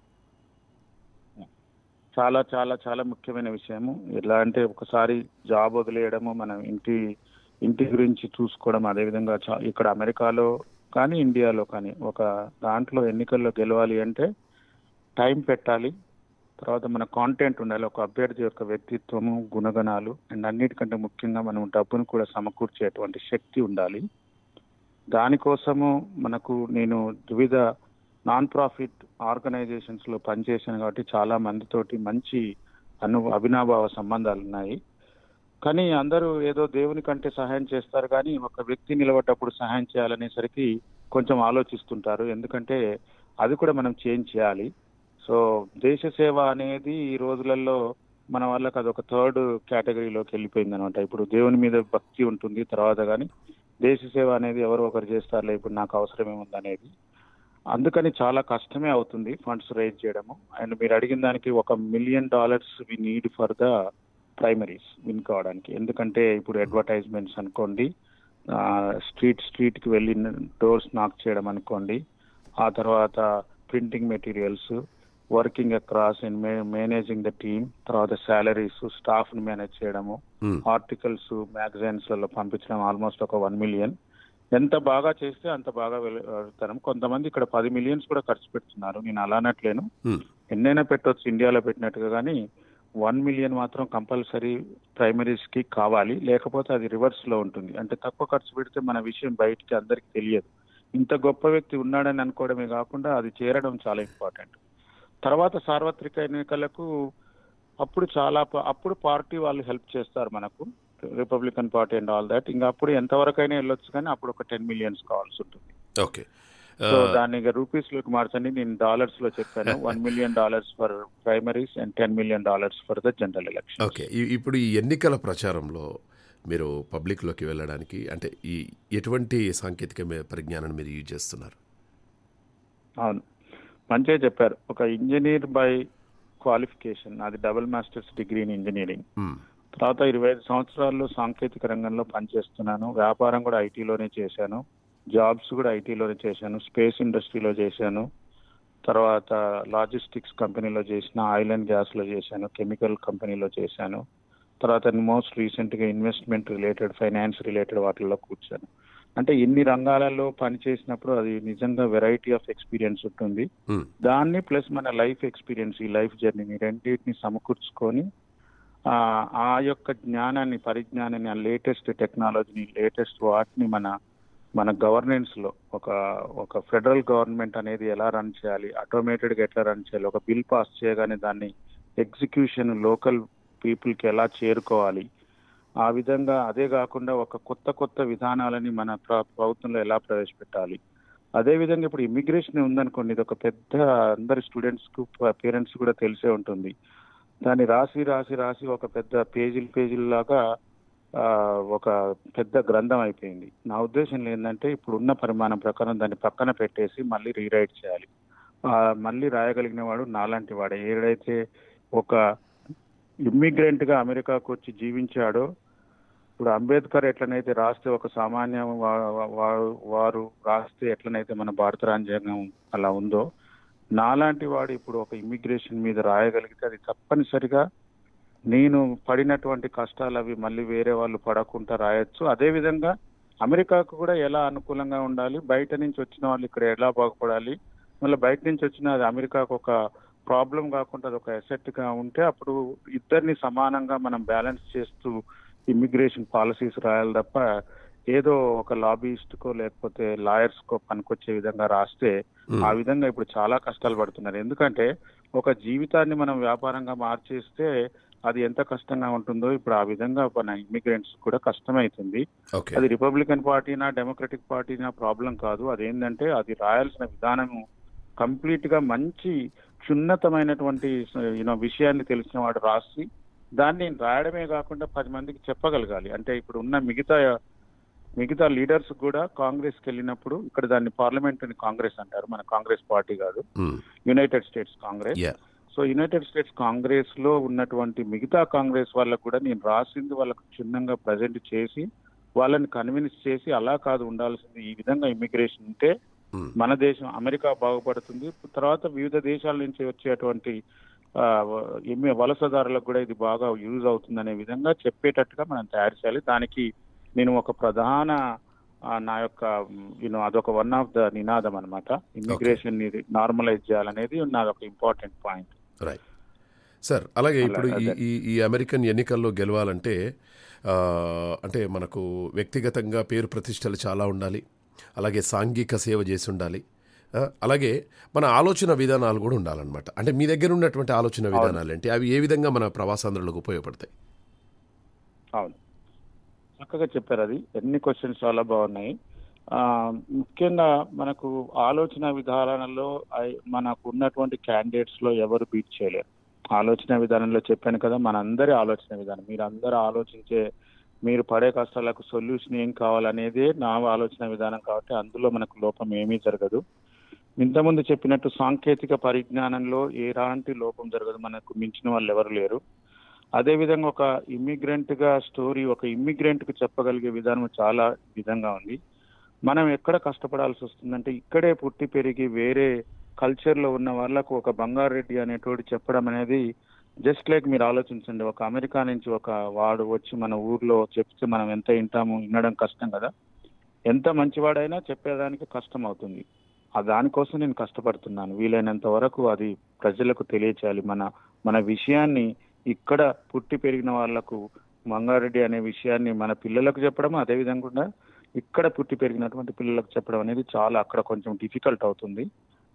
చాలా చాలా చాలా ముఖ్యమైన విషయము ఎలా అంటే ఒకసారి జాబ్ వదిలేయడము మనం ఇంటి ఇంటి గురించి చూసుకోవడం అదేవిధంగా చా- ఇక్కడ అమెరికాలో కానీ ఇండియాలో కానీ ఒక దాంట్లో ఎన్నికల్లో గెలవాలి అంటే టైం పెట్టాలి తర్వాత మన కాంటెంట్ ఉండాలి ఒక అభ్యర్థి యొక్క వ్యక్తిత్వము గుణగణాలు అండ్ అన్నిటికంటే ముఖ్యంగా మనం డబ్బును కూడా సమకూర్చేటువంటి శక్తి ఉండాలి దానికోసము మనకు నేను వివిధ నాన్ ప్రాఫిట్ ఆర్గనైజేషన్స్ లో పనిచేశాను కాబట్టి చాలా మందితోటి మంచి అను అవినాభావ సంబంధాలు ఉన్నాయి కానీ అందరూ ఏదో దేవుని కంటే సహాయం చేస్తారు కానీ ఒక వ్యక్తి నిలబడ్డప్పుడు సహాయం చేయాలనేసరికి కొంచెం ఆలోచిస్తుంటారు ఎందుకంటే అది కూడా మనం చేంజ్ చేయాలి సో దేశ సేవ అనేది ఈ రోజులలో మన వాళ్ళకి అదొక థర్డ్ కేటగిరీలోకి వెళ్ళిపోయింది అనమాట ఇప్పుడు దేవుని మీద భక్తి ఉంటుంది తర్వాత కానీ దేశ సేవ అనేది ఎవరో ఒకరు చేస్తారులే ఇప్పుడు నాకు అవసరం ఏముంది అనేది అందుకని చాలా కష్టమే అవుతుంది ఫండ్స్ రైజ్ చేయడము అండ్ మీరు అడిగిన దానికి ఒక million dollars we need for the primaries win కావడానికి ఎందుకంటే ఇప్పుడు అడ్వర్టైజ్మెంట్స్ అనుకోండి స్ట్రీట్ స్ట్రీట్ కి వెళ్ళి డోర్స్ నాక్ చేయడం అనుకోండి ఆ తర్వాత printing materials working across and managing the team తర్వాత శాలరీస్ స్టాఫ్ ని మేనేజ్ చేయడము మ్మ్. ఆర్టికల్స్ మ్యాగజైన్స్ లలో పంపించడం ఆల్మోస్ట్ ఒక వన్ మిలియన్ ఎంత బాగా చేస్తే అంత బాగా వెళ్- వెళ్తాం కొంతమంది ఇక్కడ పది మిలియన్స్ కూడా ఖర్చు పెడుతున్నారు నేను అలా అనట్లేను మ్మ్. ఎన్నైనా పెట్టొచ్చు ఇండియాలో పెట్టినట్టుగా కానీ వన్ మిలియన్ మాత్రం కంపల్సరీ ప్రైమరీస్ కి కావాలి లేకపోతే అది రివర్స్ లో ఉంటుంది అంటే తక్కువ ఖర్చు పెడితే మన విషయం బయటికి అందరికి తెలియదు ఇంత గొప్ప వ్యక్తి ఉన్నాడని అనుకోవడమే కాకుండా అది చేరడం చాలా ఇంపార్టెంట్ తర్వాత సార్వత్రిక ఎన్నికలకు అప్పుడు చాలా ప- అప్పుడు పార్టీ వాళ్ళు హెల్ప్ చేస్తారు మనకు Republican party and all that ఇంకా అప్పుడు ఎంతవరకైనా వెళ్ళొచ్చు కానీ అప్పుడు ఒక టెన్ మిలియన్స్ కావాల్సి ఉంటుంది ఓకే సో దాన్ని ఇక రూపీస్ లోకి మార్చండి నేను డాలర్స్ లో చెప్పాను one million dollars for primaries and ten million dollars for the general election okay ఈ- ఇప్పుడు ఈ ఎన్నికల ప్రచారంలో మీరు పబ్లిక్లోకి వెళ్ళడానికి అంటే ఈ ఎటువంటి సాంకేతిక మే- పరిజ్ఞానాన్ని మీరు యూజ్ చేస్తున్నారు అవును మంచిగా చెప్పారు ఒక ఇంజనీర్ బై క్వాలిఫికేషన్ అది double masters degree in engineering మ్మ్. తర్వాత ఇరవై ఐదు సంవత్సరాల్లో సాంకేతిక రంగంలో పనిచేస్తున్నాను వ్యాపారం కూడా ఐటీలోనే చేశాను జాబ్స్ కూడా ఐటీలోనే చేశాను స్పేస్ ఇండస్ట్రీలో చేశాను తర్వాత లాజిస్టిక్స్ కంపెనీలో చేసిన ఆయిల్ అండ్ గ్యాస్ లో చేశాను కెమికల్ కంపెనీలో చేశాను తర్వాత మోస్ట్ రీసెంట్ గా ఇన్వెస్ట్మెంట్ రిలేటెడ్ ఫైనాన్స్ రిలేటెడ్ వాటిల్లో కూర్చాను అంటే ఇన్ని రంగాలలో పనిచేసినప్పుడు అది నిజంగా వెరైటీ ఆఫ్ ఎక్స్పీరియన్స్ ఉంటుంది మ్మ్. దాన్ని ప్లస్ మన లైఫ్ ఎక్స్పీరియన్స్ ఈ లైఫ్ జర్నీని రెండింటిని సమకూర్చుకొని ఆ ఆ యొక్క జ్ఞానాన్ని పరిజ్ఞానాన్ని ఆ లేటెస్ట్ టెక్నాలజీని లేటెస్ట్ వాటిని మన మన గవర్నెన్స్ లో ఒక ఒక ఫెడరల్ గవర్నమెంట్ అనేది ఎలా రన్ చేయాలి ఆటోమేటెడ్ గా ఎట్లా రన్ చేయాలి ఒక బిల్ పాస్ చేయగానే దాన్ని ఎగ్జిక్యూషన్ లోకల్ పీపుల్ కి ఎలా చేరుకోవాలి ఆ విధంగా అదే కాకుండా ఒక కొత్త కొత్త విధానాలని మన ప్ర- ప్రభుత్వంలో ఎలా ప్రవేశపెట్టాలి అదే విధంగా ఇప్పుడు ఇమిగ్రేషన్ ఉందనుకోండి ఇది ఒక పెద్ద అందరి స్టూడెంట్స్ కు పేరెంట్స్ కూడా తెలిసే ఉంటుంది దాన్ని రాసి రాసి రాసి ఒక పెద్ద పేజీలు పేజీల లాగా ఆ, ఒక పెద్ద గ్రంథం అయిపోయింది నా ఉద్దేశం ఏంటంటే ఇప్పుడు ఉన్న పరిమాణం ప్రకారం దాన్ని పక్కన పెట్టేసి మళ్ళీ రీరైట్ చేయాలి ఆ, మళ్ళీ రాయగలిగిన వాడు నాలాంటి వాడే ఏదైతే ఒక ఇమ్మిగ్రెంట్ గా అమెరికాకు వచ్చి జీవించాడో ఇప్పుడు అంబేద్కర్ ఎట్లనైతే రాస్తే ఒక సామాన్య వా- వా- వారు రాస్తే ఎట్లనైతే మన భారత రాజ్యాంగం అలా ఉందో నాలాంటి వాడు ఇప్పుడు ఒక ఇమ్మిగ్రేషన్ మీద రాయగలిగితే అది తప్పనిసరిగా నేను పడినటువంటి కష్టాలు అవి మళ్ళీ వేరే వాళ్ళు పడకుండా రాయొచ్చు అదే విధంగా అమెరికాకు కూడా ఎలా అనుకూలంగా ఉండాలి బయట నుంచి వచ్చిన వాళ్ళు ఇక్కడ ఎలా బాగుపడాలి మళ్ళీ బయట నుంచి వచ్చిన అది అమెరికాకు ఒక ప్రాబ్లం కాకుండా అది ఒక ఎసెట్ గా ఉంటే అప్పుడు ఇద్దరిని సమానంగా మనం బ్యాలెన్స్ చేస్తూ ఇమ్మిగ్రేషన్ పాలసీస్ రాయాలి తప్ప ఏదో ఒక లాబీయిస్ట్ కో లేకపోతే లాయర్స్ కో పనికొచ్చే విధంగా రాస్తే మ్మ్. ఆ విధంగా ఇప్పుడు చాలా కష్టాలు పడుతున్నారు ఎందుకంటే ఒక జీవితాన్ని మనం వ్యాపారంగా మార్చేస్తే అది ఎంత కష్టంగా ఉంటుందో ఇప్పుడు ఆ విధంగా మన ఇమిగ్రెంట్స్ కూడా కష్టమవుతుంది ఓకే అది రిపబ్లికన్ పార్టీనా డెమోక్రటిక్ పార్టీనా ప్రాబ్లం కాదు అదేంటంటే అది రాయాల్సిన విధానము కంప్లీట్ గా మంచి క్షున్నతమైనటువంటి యూనో విషయాన్ని తెలిసిన వాడు రాసి దాన్ని రాయడమే కాకుండా పది మందికి చెప్పగలగాలి అంటే ఇప్పుడు ఉన్న మిగతా మిగతా లీడర్స్ కూడా కాంగ్రెస్ కి వెళ్ళినప్పుడు ఇక్కడ దాన్ని పార్లమెంట్ కాంగ్రెస్ అంటారు మన కాంగ్రెస్ పార్టీ కాదు మ్మ్. United States Congress yeah so United States Congress లో ఉన్నటువంటి మిగతా కాంగ్రెస్ వాళ్ళకు కూడా నేను రాసింది వాళ్ళకు చిన్నంగా ప్రజెంట్ చేసి వాళ్ళని కన్విన్స్ చేసి అలా కాదు ఉండాల్సింది ఈ విధంగా ఇమిగ్రేషన్ ఉంటే మ్మ్. మన దేశం అమెరికా బాగుపడుతుంది తర్వాత వివిధ దేశాల నుంచి వచ్చేటువంటి ఆ, ఎమ్మె- వలసదారులకు కూడా ఇది బాగా యూజ్ అవుతుందనే విధంగా చెప్పేటట్టుగా మనం తయారు చేయాలి దానికి నేను ఒక ప్రధాన ఆ, నా యొక్క యూనో అదొక వన్ ఆఫ్ ద నినాదం అనమాట ఇమిగ్రేషన్ ని నార్మలైజ్ చేయాలనేది నాది ఒక ఇంపార్టెంట్ పాయింట్ రైట్ సార్ అలాగే అలా, ఇప్పుడు ఈ అదే. ఈ ఈ అమెరికన్ ఎన్నికల్లో గెలవాలంటే ఆ, అంటే మనకు వ్యక్తిగతంగా పేరు ప్రతిష్టలు చాలా ఉండాలి అలాగే సాంఘిక సేవ చేసి ఉండాలి ఆ, అలాగే మన ఆలోచన విధానాలు కూడా ఉండాలన్నమాట అంటే మీ దగ్గర ఉన్నటువంటి ఆలోచన విధానాలు ఏంటి అవి ఏ విధంగా మన ప్రవాసాంధ్రులకు ఉపయోగపడతాయి అవును చక్కగా చెప్పారు అది ఎన్ని క్వశ్చన్స్ చాలా బాగున్నాయి ఆ, ముఖ్యంగా మనకు ఆలోచన విధానాలలో ఐ- మనకు ఉన్నటువంటి క్యాండిడేట్స్ లో ఎవరు బీట్ చేయలేరు ఆలోచన విధానంలో చెప్పాను కదా మనందరి ఆలోచన విధానం మీరు అందరూ ఆలోచించే మీరు పడే కష్టాలకు సొల్యూషన్ ఏం కావాలనేదే నా ఆలోచన విధానం కాబట్టి అందులో మనకు లోపం ఏమీ జరగదు ఇంతకుముందు చెప్పినట్టు సాంకేతిక పరిజ్ఞానంలో ఎలాంటి లోపం జరగదు మనకు మించిన వాళ్ళు ఎవరు లేరు అదే విధంగా ఒక ఇమ్మిగ్రెంట్ గా స్టోరీ ఒక ఇమ్మిగ్రెంట్ కు చెప్పగలిగే విధానం చాలా విధంగా ఉంది మనం ఎక్కడ కష్టపడాల్సి వస్తుందంటే ఇక్కడే పుట్టి పెరిగి వేరే కల్చర్ లో ఉన్న వాళ్ళకు ఒక బంగారెడ్డి అనేటోడు చెప్పడం అనేది జస్ట్ లైక్ మీరు ఆలోచించండి ఒక అమెరికా నుంచి ఒక వాడు వచ్చి మన ఊర్లో చెప్తే మనం ఎంత వింటాము వినడం కష్టం కదా ఎంత మంచివాడైనా చెప్పేదానికి కష్టం అవుతుంది ఆ దానికోసం నేను కష్టపడుతున్నాను వీలైనంత వరకు అది ప్రజలకు తెలియచేయాలి మన మన విషయాన్ని ఇక్కడ పుట్టి పెరిగిన వాళ్లకు మంగారెడ్డి అనే విషయాన్ని మన పిల్లలకు చెప్పడం అదే విధంగా ఇక్కడ పుట్టి పెరిగినటువంటి పిల్లలకు చెప్పడం అనేది చాలా అక్కడ కొంచెం డిఫికల్ట్ అవుతుంది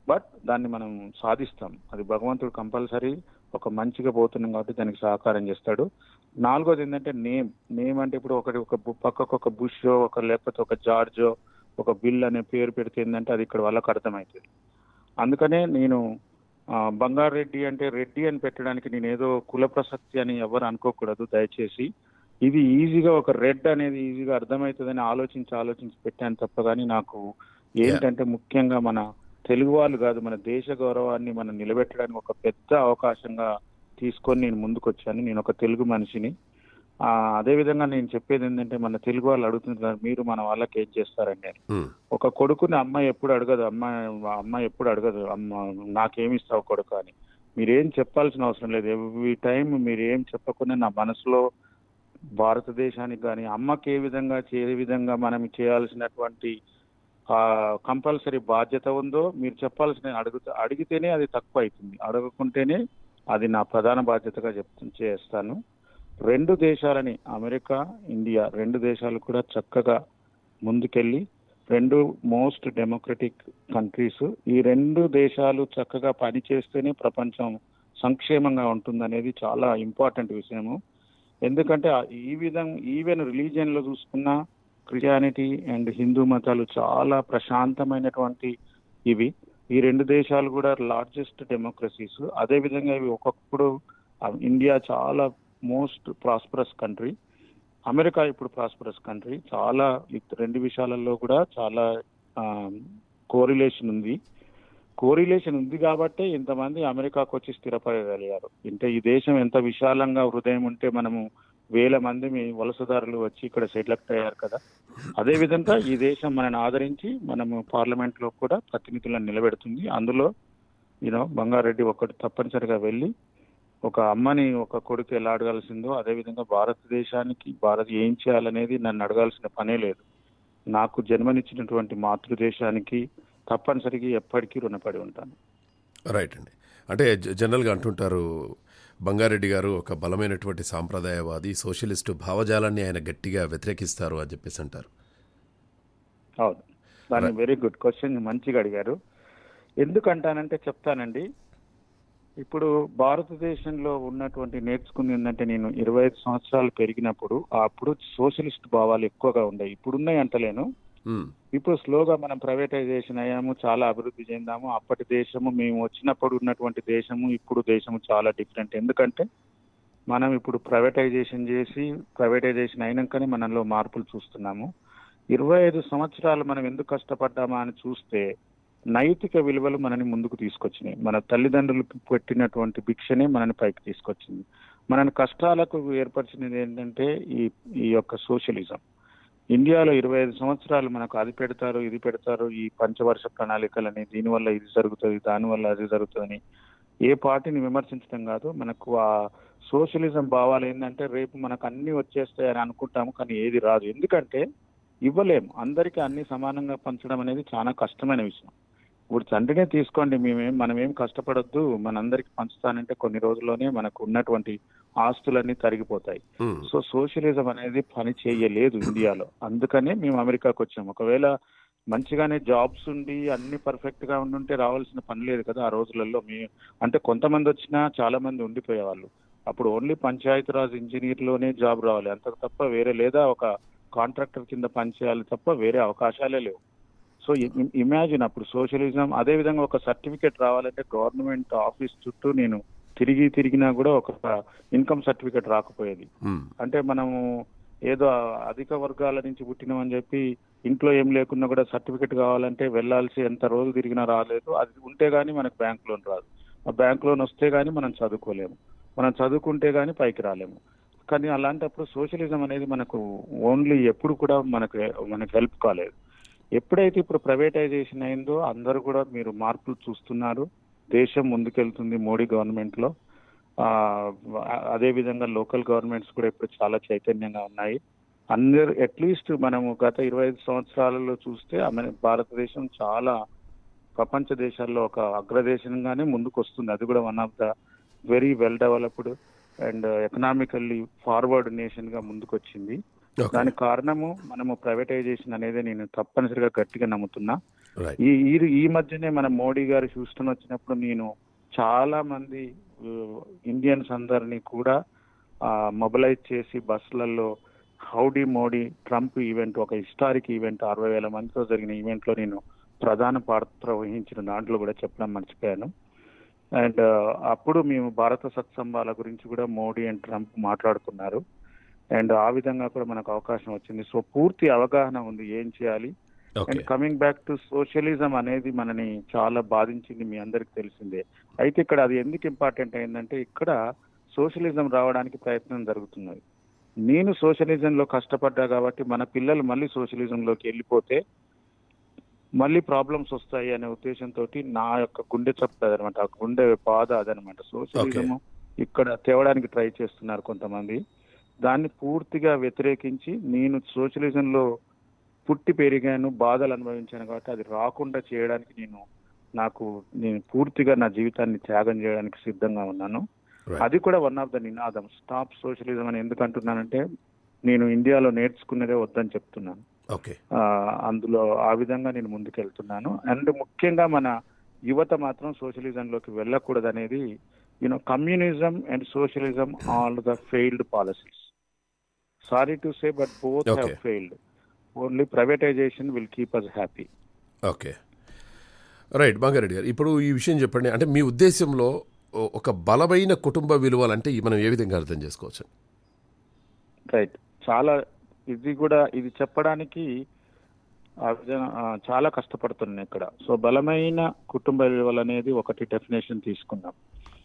బట్ దాన్ని మనం సాధిస్తాం అది భగవంతుడు కంపల్సరీ ఒక మంచిగా పోతున్నాం కాబట్టి దానికి సహకారం చేస్తాడు నాలుగోది ఏంటంటే నేమ్ నేమ్ అంటే ఇప్పుడు ఒకటి ఒక బు- పక్కకు ఒక బుష్ ఒక లేకపోతే ఒక జార్జో ఒక బిల్ అనే పేరు పెడితే ఏంటంటే అది ఇక్కడ వాళ్ళకి అర్థమవుతుంది అందుకనే నేను ఆ, బంగారెడ్డి అంటే రెడ్డి అని పెట్టడానికి నేను ఏదో కుల ప్రసక్తి అని ఎవరు అనుకోకూడదు దయచేసి ఇది ఈజీగా ఒక రెడ్ అనేది ఈజీగా అర్థమవుతుందని ఆలోచించి ఆలోచించి పెట్టాను తప్ప కానీ నాకు ఏంటంటే ముఖ్యంగా మన తెలుగు వాళ్ళు కాదు మన దేశ గౌరవాన్ని మనం నిలబెట్టడానికి ఒక పెద్ద అవకాశంగా తీసుకొని నేను ముందుకు వచ్చాను నేను ఒక తెలుగు మనిషిని ఆ, అదే విధంగా నేను చెప్పేది ఏంటంటే మన తెలుగు వాళ్ళు అడుగుతున్నారు మీరు మన వాళ్ళకి ఏం చేస్తారండి అని ఉమ్, ఒక కొడుకుని అమ్మాయి ఎప్పుడు అడగదు అమ్మాయి అమ్మాయి ఎప్పుడు అడగదు అమ్మ నాకేమి ఇస్తావు కొడుకు అని మీరేం చెప్పాల్సిన అవసరం లేదు ఎవ్రీ టైం మీరు ఏం చెప్పకుండా నా మనసులో భారతదేశానికి కానీ అమ్మకి ఏ విధంగా చే- ఏ విధంగా మనం చేయాల్సినటువంటి కంపల్సరీ బాధ్యత ఉందో మీరు చెప్పాల్సిన అడుగుతా అడిగితేనే అది తక్కువ అవుతుంది అడగకుంటేనే అది నా ప్రధాన బాధ్యతగా చెప్తు చేస్తాను రెండు దేశాలని అమెరికా ఇండియా రెండు దేశాలు కూడా చక్కగా ముందుకెళ్ళి రెండు మోస్ట్ డెమోక్రటిక్ కంట్రీస్ ఈ రెండు దేశాలు చక్కగా పనిచేస్తేనే ప్రపంచం సంక్షేమంగా ఉంటుందనేది చాలా ఇంపార్టెంట్ విషయము ఎందుకంటే ఆ- ఈ విధం ఈవెన్ రిలీజియన్ లో చూసుకున్నా క్రిస్టియానిటీ అండ్ హిందూ మతాలు చాలా ప్రశాంతమైనటువంటి ఇవి ఈ రెండు దేశాలు కూడా లార్జెస్ట్ డెమోక్రసీస్ అదే విధంగా ఇవి ఒకప్పుడు ఆ, ఇండియా చాలా మోస్ట్ ప్రాస్పరస్ కంట్రీ అమెరికా ఇప్పుడు ప్రాస్పరస్ కంట్రీ చాలా ఈ రెండు విషయాలలో కూడా చాలా కోరిలేషన్ ఉంది కోరిలేషన్ ఉంది కాబట్టే ఇంతమంది అమెరికాకు వచ్చి స్థిరపడగలిగారు అంటే ఈ దేశం ఎంత విశాలంగా హృదయం ఉంటే మనము వేల మంది మీ వలసదారులు వచ్చి ఇక్కడ సెటిల్ అయ్యారు కదా అదే విధంగా ఈ దేశం మనని ఆదరించి మనము పార్లమెంట్ లో కూడా ప్రతినిధులను నిలబెడుతుంది అందులో యూనో బంగారెడ్డి ఒకటి తప్పనిసరిగా వెళ్ళి ఒక అమ్మని ఒక కొడుకు ఎలా అడగాల్సిందో అదే విధంగా భారతదేశానికి భారత్ ఏం చేయాలనేది నన్ను అడగాల్సిన పనే లేదు నాకు జన్మనిచ్చినటువంటి మాతృదేశానికి తప్పనిసరిగా ఎప్పటికీ రుణపడి ఉంటాను రైట్ అండి అంటే జ- జనరల్గా అంటుంటారు బంగారెడ్డి గారు ఒక బలమైనటువంటి సాంప్రదాయవాది సోషలిస్టు భావజాలాన్ని ఆయన గట్టిగా వ్యతిరేకిస్తారు అని చెప్పేసి అంటారు అవును దాని వెరీ గుడ్ క్వశ్చన్ మంచిగా అడిగారు ఎందుకంటానంటే చెప్తానండి ఇప్పుడు భారతదేశంలో ఉన్నటువంటి నేర్చుకుంది ఏంటంటే నేను ఇరవై ఐదు సంవత్సరాలు పెరిగినప్పుడు అప్పుడు సోషలిస్ట్ భావాలు ఎక్కువగా ఉండేవి ఇప్పుడు ఉన్నాయి అంటలేను ఉమ్, ఇప్పుడు స్లోగా మనం ప్రైవేటైజేషన్ అయ్యాము చాలా అభివృద్ధి చెందాము అప్పటి దేశము మేము వచ్చినప్పుడు ఉన్నటువంటి దేశము ఇప్పుడు దేశము చాలా డిఫరెంట్ ఎందుకంటే మనం ఇప్పుడు ప్రైవేటైజేషన్ చేసి ప్రైవేటైజేషన్ అయినాకనే మనలో మార్పులు చూస్తున్నాము ఇరవై ఐదు సంవత్సరాలు మనం ఎందుకు కష్టపడ్డామా అని చూస్తే నైతిక విలువలు మనని ముందుకు తీసుకొచ్చినాయి మన తల్లిదండ్రులు పెట్టినటువంటి భిక్షనే మనని పైకి తీసుకొచ్చింది మనని కష్టాలకు ఏర్పరిచినది ఏంటంటే ఈ ఈ యొక్క సోషలిజం ఇండియాలో ఇరవై ఐదు సంవత్సరాలు మనకు అది పెడతారు ఇది పెడతారు ఈ పంచవర్ష ప్రణాళికలని దీనివల్ల ఇది జరుగుతుంది దానివల్ల అది జరుగుతుందని ఏ పార్టీని విమర్శించడం కాదు మనకు ఆ సోషలిజం భావాలు ఏంటంటే రేపు మనకు అన్ని వచ్చేస్తాయని అనుకుంటాము కానీ ఏది రాదు ఎందుకంటే ఇవ్వలేము అందరికీ అన్ని సమానంగా పంచడం అనేది చాలా కష్టమైన విషయం ఇప్పుడు తండ్రినే తీసుకోండి మేమేం మనమేం కష్టపడొద్దు మనందరికి పంచుతానంటే కొన్ని రోజుల్లోనే మనకు ఉన్నటువంటి ఆస్తులన్నీ తరిగిపోతాయి ఉమ్, సో సోషలిజం అనేది పని చేయలేదు ఇండియాలో అందుకనే మేము అమెరికాకు వచ్చాము ఒకవేళ మంచిగానే జాబ్స్ ఉండి అన్ని పర్ఫెక్ట్ గా ఉండుంటే రావాల్సిన పని లేదు కదా ఆ రోజులలో మీ అంటే కొంతమంది వచ్చినా చాలా మంది ఉండిపోయేవాళ్ళు అప్పుడు ఓన్లీ పంచాయతీరాజ్ ఇంజనీర్లోనే జాబ్ రావాలి అంతకు తప్ప వేరే లేదా ఒక కాంట్రాక్టర్ కింద పనిచేయాలి తప్ప వేరే అవకాశాలే లేవు సో ఇమాజిన్ అప్పుడు సోషలిజం అదే విధంగా ఒక సర్టిఫికేట్ రావాలంటే గవర్నమెంట్ ఆఫీస్ చుట్టూ నేను తిరిగి తిరిగినా కూడా ఒక ఇన్కమ్ సర్టిఫికేట్ రాకపోయేది ఉమ్, అంటే మనము ఏదో అధిక వర్గాల నుంచి పుట్టినామని చెప్పి ఇంట్లో ఏం లేకున్నా కూడా సర్టిఫికెట్ కావాలంటే వెళ్ళాల్సి ఎంత రోజు తిరిగినా రాలేదు అది ఉంటే గానీ మనకు బ్యాంక్ లోన్ రాదు ఆ బ్యాంక్ లోన్ వస్తే గానీ మనం చదువుకోలేము మనం చదువుకుంటే గానీ పైకి రాలేము కానీ అలాంటప్పుడు సోషలిజం అనేది మనకు ఓన్లీ ఎప్పుడు కూడా మనకు మనకు హెల్ప్ కాలేదు ఎప్పుడైతే ఇప్పుడు ప్రైవేటైజేషన్ అయిందో అందరూ కూడా మీరు మార్పులు చూస్తున్నారు దేశం ముందుకెళ్తుంది మోడీ గవర్నమెంట్ లో ఆ అదే విధంగా లోకల్ గవర్నమెంట్స్ కూడా ఇప్పుడు చాలా చైతన్యంగా ఉన్నాయి అందరు అట్లీస్ట్ మనము గత ఇరవై ఐదు సంవత్సరాలలో చూస్తే అమె భారతదేశం చాలా ప్రపంచ దేశాల్లో ఒక అగ్రదేశంగానే ముందుకు వస్తుంది అది కూడా one of the very well developed and economically forward nation గా ముందుకు వచ్చింది Okay. దానికి కారణము మనము ప్రైవేటైజేషన్ అనేది నేను తప్పనిసరిగా గట్టిగా నమ్ముతున్నా రైట్ ఈ ఈ ఈ మధ్యనే మన మోడీ గారు హ్యూస్టన్ వచ్చినప్పుడు నేను చాలా మంది ఇండియన్స్ అందరినీ కూడా మొబిలైజ్ చేసి బస్సులలో హౌడీ మోడీ ట్రంప్ ఈవెంట్ ఒక హిస్టారిక్ ఈవెంట్ అరవై వేల మందితో జరిగిన ఈవెంట్ లో నేను ప్రధాన పాత్ర వహించిన దాంట్లో కూడా చెప్పడం మర్చిపోయాను అండ్ అప్పుడు మేము భారత సత్సంబాల గురించి కూడా మోడీ అండ్ ట్రంప్ మాట్లాడుకున్నారు అండ్ ఆ విధంగా కూడా మనకు అవకాశం వచ్చింది సో పూర్తి అవగాహన ఉంది ఏం చేయాలి okay and coming back to socialism అనేది మనని చాలా బాధించింది మీ అందరికి తెలిసిందే అయితే ఇక్కడ అది ఎందుకు ఇంపార్టెంట్ అయిందంటే ఇక్కడ సోషలిజం రావడానికి ప్రయత్నం జరుగుతున్నది నేను సోషలిజంలో కష్టపడ్డా కాబట్టి మన పిల్లలు మళ్ళీ సోషలిజంలోకి వెళ్ళిపోతే మళ్ళీ ప్రాబ్లమ్స్ వస్తాయి అనే ఉద్దేశంతో నా యొక్క గుండె చప్పుడు అదనమాట ఆ గుండె బాధ అదనమాట సోషలిజం ఇక్కడ తేవడానికి ట్రై చేస్తున్నారు కొంతమంది దాన్ని పూర్తిగా వ్యతిరేకించి నేను సోషలిజంలో పుట్టి పెరిగాను బాధలు అనుభవించాను కాబట్టి అది రాకుండా చేయడానికి నేను నాకు నేను పూర్తిగా నా జీవితాన్ని త్యాగం చేయడానికి సిద్ధంగా ఉన్నాను Right. అది కూడా వన్ ఆఫ్ ద నినాదం స్టాప్ సోషలిజం అని ఎందుకు అంటున్నానంటే నేను ఇండియాలో నేర్చుకున్నదే వద్దని చెప్తున్నాను ఓకే ఆ, అందులో ఆ విధంగా నేను ముందుకెళ్తున్నాను అండ్ ముఖ్యంగా మన యువత మాత్రం సోషలిజంలోకి వెళ్ళకూడదు అనేది you know communism and socialism all the failed policies sorry to say but both have Okay. Failed only privatization will keep us happy okay right Bangareddy గారు ఇప్పుడు ఈ విషయం చెప్పండి అంటే మీ ఉద్దేశంలో ఓ- ఒక బలమైన కుటుంబ విలువలంటే ఈ మనం ఏ విధంగా అర్థం చేసుకోవచ్చు రైట్ చాలా ఇది కూడా ఇది చెప్పడానికి ఆ విధంగా ఆ, చాలా కష్టపడుతున్నాను ఇక్కడ సో బలమైన కుటుంబ విలువలు అనేది ఒకటి డెఫినేషన్ తీసుకుందాం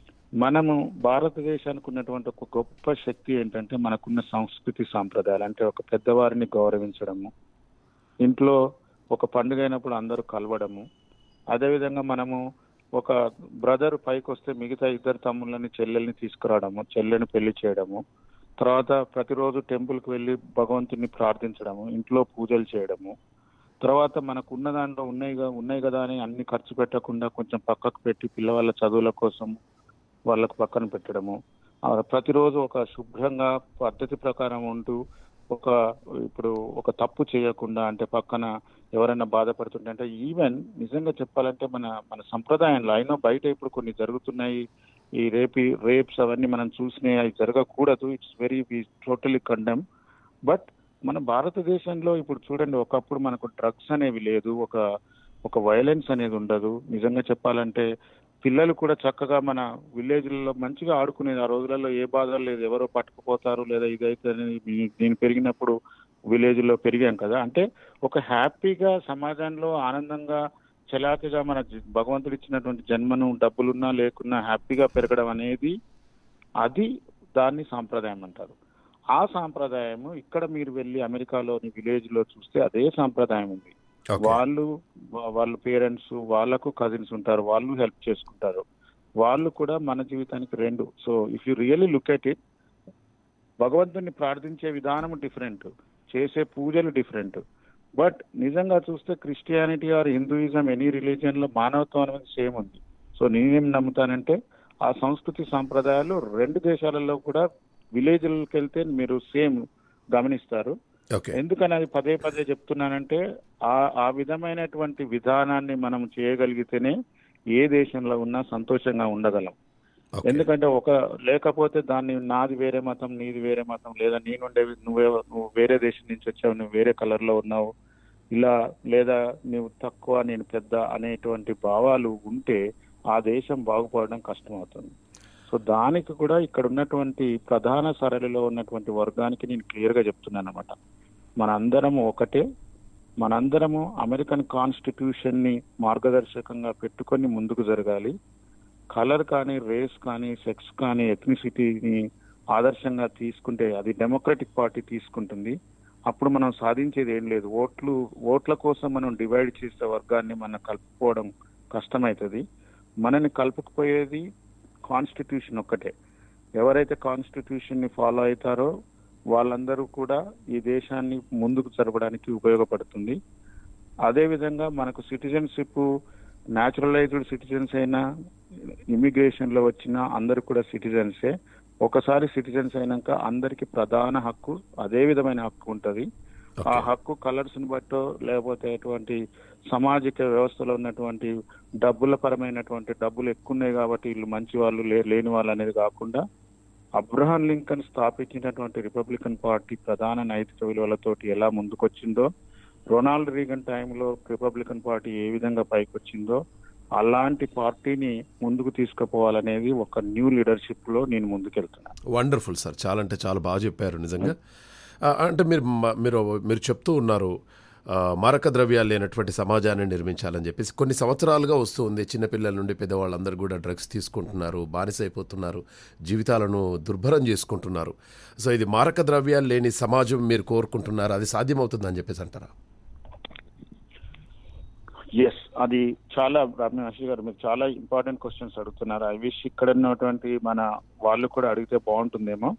మనము భారతదేశానికి ఉన్నటువంటి ఒక గొప్ప శక్తి ఏంటంటే మనకున్న సంస్కృతి సాంప్రదాయాలు అంటే ఒక పెద్దవారిని గౌరవించడము ఇంట్లో ఒక పండుగ అయినప్పుడు అందరూ కలవడము అదేవిధంగా మనము ఒక బ్రదర్ పైకి వస్తే మిగతా ఇద్దరు తమ్ముళ్ళని చెల్లెల్ని తీసుకురావడము చెల్లెని పెళ్లి చేయడము తర్వాత ప్రతిరోజు టెంపుల్కి వెళ్ళి భగవంతుని ప్రార్థించడము ఇంట్లో పూజలు చేయడము తర్వాత మనకు ఉన్న దాంట్లో ఉన్నాయి గా- ఉన్నాయి కదా అని అన్ని ఖర్చు పెట్టకుండా కొంచెం పక్కకు పెట్టి పిల్లవాళ్ళ చదువుల కోసం వాళ్ళకు పక్కన పెట్టడము ఆ, ప్రతిరోజు ఒక శుభ్రంగా పద్ధతి ప్రకారం ఉంటూ ఒక ఇప్పుడు ఒక తప్పు చేయకుండా అంటే పక్కన ఎవరైనా బాధపడుతుంటే అంటే ఈవెన్ నిజంగా చెప్పాలంటే మన మన సంప్రదాయంలో అయినా బయట ఇప్పుడు కొన్ని జరుగుతున్నాయి ఈ రేపి రేప్స్ అవన్నీ మనం చూసినాయి అవి జరగకూడదు it's very totally condemn but మన భారతదేశంలో ఇప్పుడు చూడండి ఒకప్పుడు మనకు డ్రగ్స్ అనేవి లేదు ఒక ఒక వైలెన్స్ అనేది ఉండదు నిజంగా చెప్పాలంటే పిల్లలు కూడా చక్కగా మన విలేజ్లలో మంచిగా ఆడుకునేది ఆ రోజులలో ఏ బాధలు లేదు ఎవరో పట్టుకుపోతారు లేదా ఇదైతే అని మీ- నేను పెరిగినప్పుడు విలేజ్ లో పెరిగాం కదా అంటే ఒక హ్యాపీగా సమాజంలో ఆనందంగా చలాకగా మన జ- భగవంతుడు ఇచ్చినటువంటి జన్మను డబ్బులున్నా లేకున్నా హ్యాపీగా పెరగడం అనేది అది దాన్ని సాంప్రదాయం అంటారు ఆ సాంప్రదాయము ఇక్కడ మీరు వెళ్ళి అమెరికాలోని విలేజ్ లో చూస్తే అదే సాంప్రదాయం ఉంది ఓకే వాళ్ళు వా- వాళ్ళ పేరెంట్స్ వాళ్ళకు కజిన్స్ ఉంటారు వాళ్ళు హెల్ప్ చేసుకుంటారు వాళ్ళు కూడా మన జీవితానికి రెండు so if you really look at it భగవంతుని ప్రార్థించే విధానం డిఫరెంట్ చేసే పూజలు డిఫరెంట్ బట్ నిజంగా చూస్తే Christianity or Hinduism any religion లో మానవత్వం అనేది సేమ్ ఉంది సో నేనేం నమ్ముతానంటే ఆ సంస్కృతి సాంప్రదాయాలు రెండు దేశాలలో కూడా విలేజ్లకు వెళ్తే మీరు సేమ్ గమనిస్తారు ఓకే ఎందుకని అది పదే పదే చెప్తున్నానంటే ఆ ఆ విధమైనటువంటి విధానాన్ని మనం చేయగలిగితేనే ఏ దేశంలో ఉన్నా సంతోషంగా ఉండగలం ఓకే ఎందుకంటే ఒక లేకపోతే దాన్ని నాది వేరే మతం నీది వేరే మతం లేదా నేనుండే నువ్వే నువ్వు వేరే దేశం నుంచి వచ్చావు నువ్వు వేరే కలర్ లో ఉన్నావు ఇలా లేదా నువ్వు తక్కువ నేను పెద్ద అనేటువంటి భావాలు ఉంటే ఆ దేశం బాగుపడడం కష్టం అవుతుంది సో దానికి కూడా ఇక్కడ ఉన్నటువంటి ప్రధాన సరళిలో ఉన్నటువంటి వర్గానికి నేను క్లియర్ గా చెప్తున్నాను అనమాట మనందరము ఒకటే మనందరము అమెరికన్ కాన్స్టిట్యూషన్ ని మార్గదర్శకంగా పెట్టుకొని ముందుకు జరగాలి కలర్ కానీ రేస్ కానీ సెక్స్ కానీ ఎథ్నిసిటీని ఆదర్శంగా తీసుకుంటే అది డెమోక్రటిక్ పార్టీ తీసుకుంటుంది అప్పుడు మనం సాధించేది ఏం లేదు ఓట్లు ఓట్ల కోసం మనం డివైడ్ చేసే వర్గాన్ని మనం కలుపుకోవడం కష్టమవుతుంది మనని కలుపుకుపోయేది కాన్స్టిట్యూషన్ ఒక్కటే ఎవరైతే కాన్స్టిట్యూషన్ ని ఫాలో అవుతారో వాళ్ళందరూ కూడా ఈ దేశాన్ని ముందుకు జరపడానికి ఉపయోగపడుతుంది అదే విధంగా మనకు సిటిజన్షిప్ న్యాచురలైజ్డ్ సిటిజన్స్ అయినా ఇమిగ్రేషన్ లో వచ్చిన అందరు కూడా సిటిజన్సే ఒకసారి సిటిజన్స్ అయినాక అందరికి ప్రధాన హక్కు అదే విధమైన హక్కు ఉంటది ఆ హక్కు కలర్స్ ని బట్టో లేకపోతే ఎటువంటి సామాజిక వ్యవస్థలో ఉన్నటువంటి డబ్బుల పరమైనటువంటి డబ్బులు ఎక్కువ ఉన్నాయి కాబట్టి వీళ్ళు మంచి వాళ్ళు లే- లేని వాళ్ళు అనేది కాకుండా అబ్రహాం లింకన్ స్థాపించినటువంటి రిపబ్లికన్ పార్టీ ప్రధాన నైతిక విలువలతోటి ఎలా ముందుకొచ్చిందో రొనాల్డ్ రీగన్ టైంలో రిపబ్లికన్ పార్టీ ఏ విధంగా పైకి వచ్చిందో అలాంటి పార్టీని ముందుకు తీసుకుపోవాలనేది ఒక న్యూ లీడర్షిప్ లో నేను ముందుకెళ్తున్నాను వండర్ఫుల్ సార్ చాలా అంటే చాలా బాగా చెప్పారు నిజంగా ఆ, అంటే మీరు మ- మీరు మీరు చెప్తూ ఉన్నారు ఆ, మారక ద్రవ్యాలు లేనటువంటి సమాజాన్ని నిర్మించాలని చెప్పేసి కొన్ని సంవత్సరాలుగా వస్తూ ఉంది చిన్నపిల్లల నుండి పెద్దవాళ్ళందరూ కూడా డ్రగ్స్ తీసుకుంటున్నారు బానిసైపోతున్నారు జీవితాలను దుర్భరం చేసుకుంటున్నారు సో ఇది మారక ద్రవ్యాలు లేని సమాజం మీరు కోరుకుంటున్నారు అది సాధ్యమవుతుందని చెప్పేసి అంటారా ఎస్ అది చాలా రమేష్ గారు మీరు చాలా ఇంపార్టెంట్ క్వశ్చన్స్ అడుగుతున్నారు ఐ విష్ ఇక్కడ ఉన్నటువంటి మన వాళ్ళు కూడా అడిగితే బాగుంటుందేమో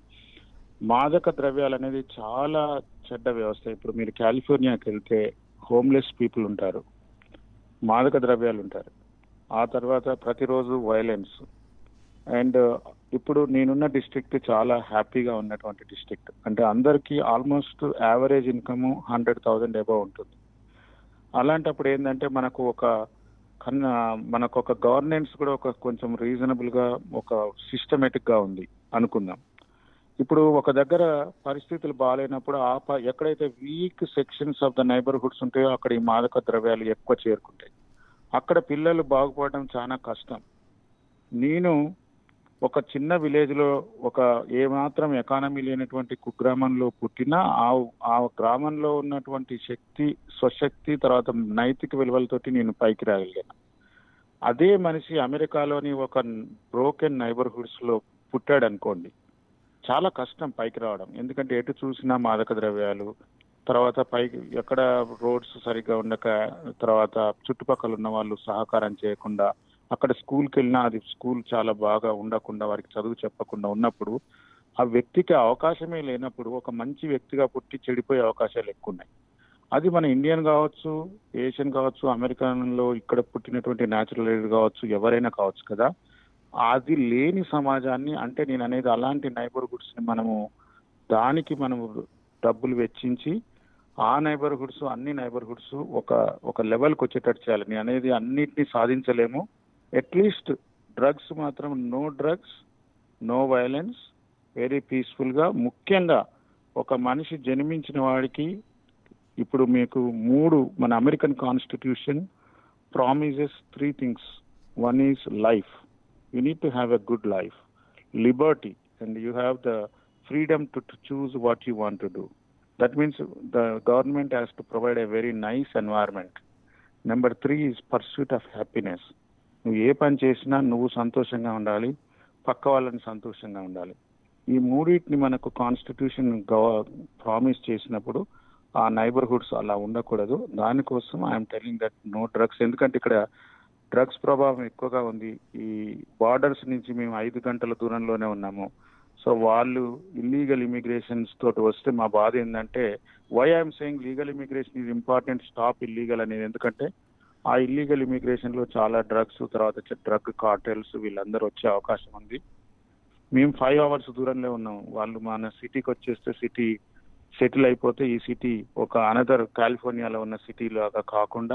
మాదక ద్రవ్యాలు అనేది చాలా చెడ్డ వ్యవస్థ ఇప్పుడు మీరు కాలిఫోర్నియాకి వెళ్తే హోమ్లెస్ పీపుల్ ఉంటారు మాదక ద్రవ్యాలు ఉంటారు ఆ తర్వాత ప్రతిరోజు వైలెన్స్ అండ్ ఇప్పుడు నేనున్న డిస్ట్రిక్ట్ చాలా హ్యాపీగా ఉన్నటువంటి డిస్ట్రిక్ట్ అంటే అందరికీ almost average income hundred thousand above ఉంటుంది అలాంటప్పుడు ఏంటంటే మనకు ఒక కన్నా మనకు ఒక గవర్నెన్స్ కూడా ఒక కొంచెం రీజనబుల్ గా ఒక సిస్టమేటిక్ గా ఉంది అనుకుందాం ఇప్పుడు ఒక దగ్గర పరిస్థితులు బాగాలేనప్పుడు ఆ ప- ఎక్కడైతే weak sections of the neighbourhoods ఉంటాయో అక్కడ ఈ మాదక ద్రవ్యాలు ఎక్కువ చేరుకుంటాయి అక్కడ పిల్లలు బాగుపడడం చాలా కష్టం నేను ఒక చిన్న విలేజ్ లో ఒక ఏమాత్రం ఎకానమీ లేనటువంటి కుగ్రామంలో పుట్టిన ఆ ఆ గ్రామంలో ఉన్నటువంటి శక్తి స్వశక్తి తర్వాత నైతిక విలువలతోటి నేను పైకి రాగలిగాను అదే మనిషి అమెరికాలోని ఒక బ్రోకెన్ నైబర్హుడ్స్ లో పుట్టాడు అనుకోండి చాలా కష్టం పైకి రావడం ఎందుకంటే ఎటు చూసినా మాదక ద్రవ్యాలు తర్వాత పైకి ఎక్కడ రోడ్స్ సరిగ్గా ఉండక తర్వాత చుట్టుపక్కల ఉన్న వాళ్ళు సహకారం చేయకుండా అక్కడ స్కూల్కి వెళ్ళినా అది స్కూల్ చాలా బాగా ఉండకుండా వారికి చదువు చెప్పకుండా ఉన్నప్పుడు ఆ వ్యక్తికి అవకాశమే లేనప్పుడు ఒక మంచి వ్యక్తిగా పుట్టి చెడిపోయే అవకాశాలు ఎక్కువ ఉన్నాయి అది మన ఇండియన్ కావచ్చు ఏషియన్ కావచ్చు అమెరికన్లో ఇక్కడ పుట్టినటువంటి న్యాచురల్ కావచ్చు ఎవరైనా కావచ్చు కదా అది లేని సమాజాన్ని అంటే నేను అనేది అలాంటి నైబర్హుడ్స్ ని మనము దానికి మనము డబ్బులు వెచ్చించి ఆ నైబర్హుడ్స్ అన్ని నైబర్హుడ్స్ ఒక ఒక లెవెల్కి వచ్చేటట్టు చేయాలి నేను అనేది అన్నిటినీ సాధించలేము అట్లీస్ట్ డ్రగ్స్ మాత్రం no drugs no violence very peaceful గా ముఖ్యంగా ఒక మనిషి జన్మించిన వాడికి ఇప్పుడు మీకు మూడు మన American constitution promises three things one is life you need to have a good life liberty and you have the freedom to, to choose what you want to do. That means the government has to provide a very nice environment. Number three is pursuit of happiness నువ్వు ఏ పని చేసినా నువ్వు సంతోషంగా ఉండాలి పక్క వాళ్ళని సంతోషంగా ఉండాలి ఈ మూడింటిని మనకు కాన్స్టిట్యూషన్ ప్రామిస్ చేసినప్పుడు ఆ నైబర్హుడ్స్ అలా ఉండకూడదు దానికోసం I'm telling that no drugs ఎందుకంటే ఇక్కడ డ్రగ్స్ ప్రభావం ఎక్కువగా ఉంది ఈ బార్డర్స్ నుంచి మేము ఐదు గంటల దూరంలోనే ఉన్నాము సో వాళ్ళు ఇల్లీగల్ ఇమిగ్రేషన్స్ తోటి వస్తే మా బాధ ఏంటంటే why I'm saying legal immigration is important stop illegal అనేది ఎందుకంటే ఆ ఇల్లీగల్ ఇమిగ్రేషన్ లో చాలా డ్రగ్స్ తర్వాత డ్రగ్ కార్టెల్స్ వీళ్ళందరూ వచ్చే అవకాశం ఉంది మేము ఫైవ్ అవర్స్ దూరంలో ఉన్నాం వాళ్ళు మన సిటీకి వచ్చేస్తే సిటీ సెటిల్ అయిపోతే ఈ సిటీ ఒక అనదర్ కాలిఫోర్నియాలో ఉన్న సిటీ లాగా కాకుండా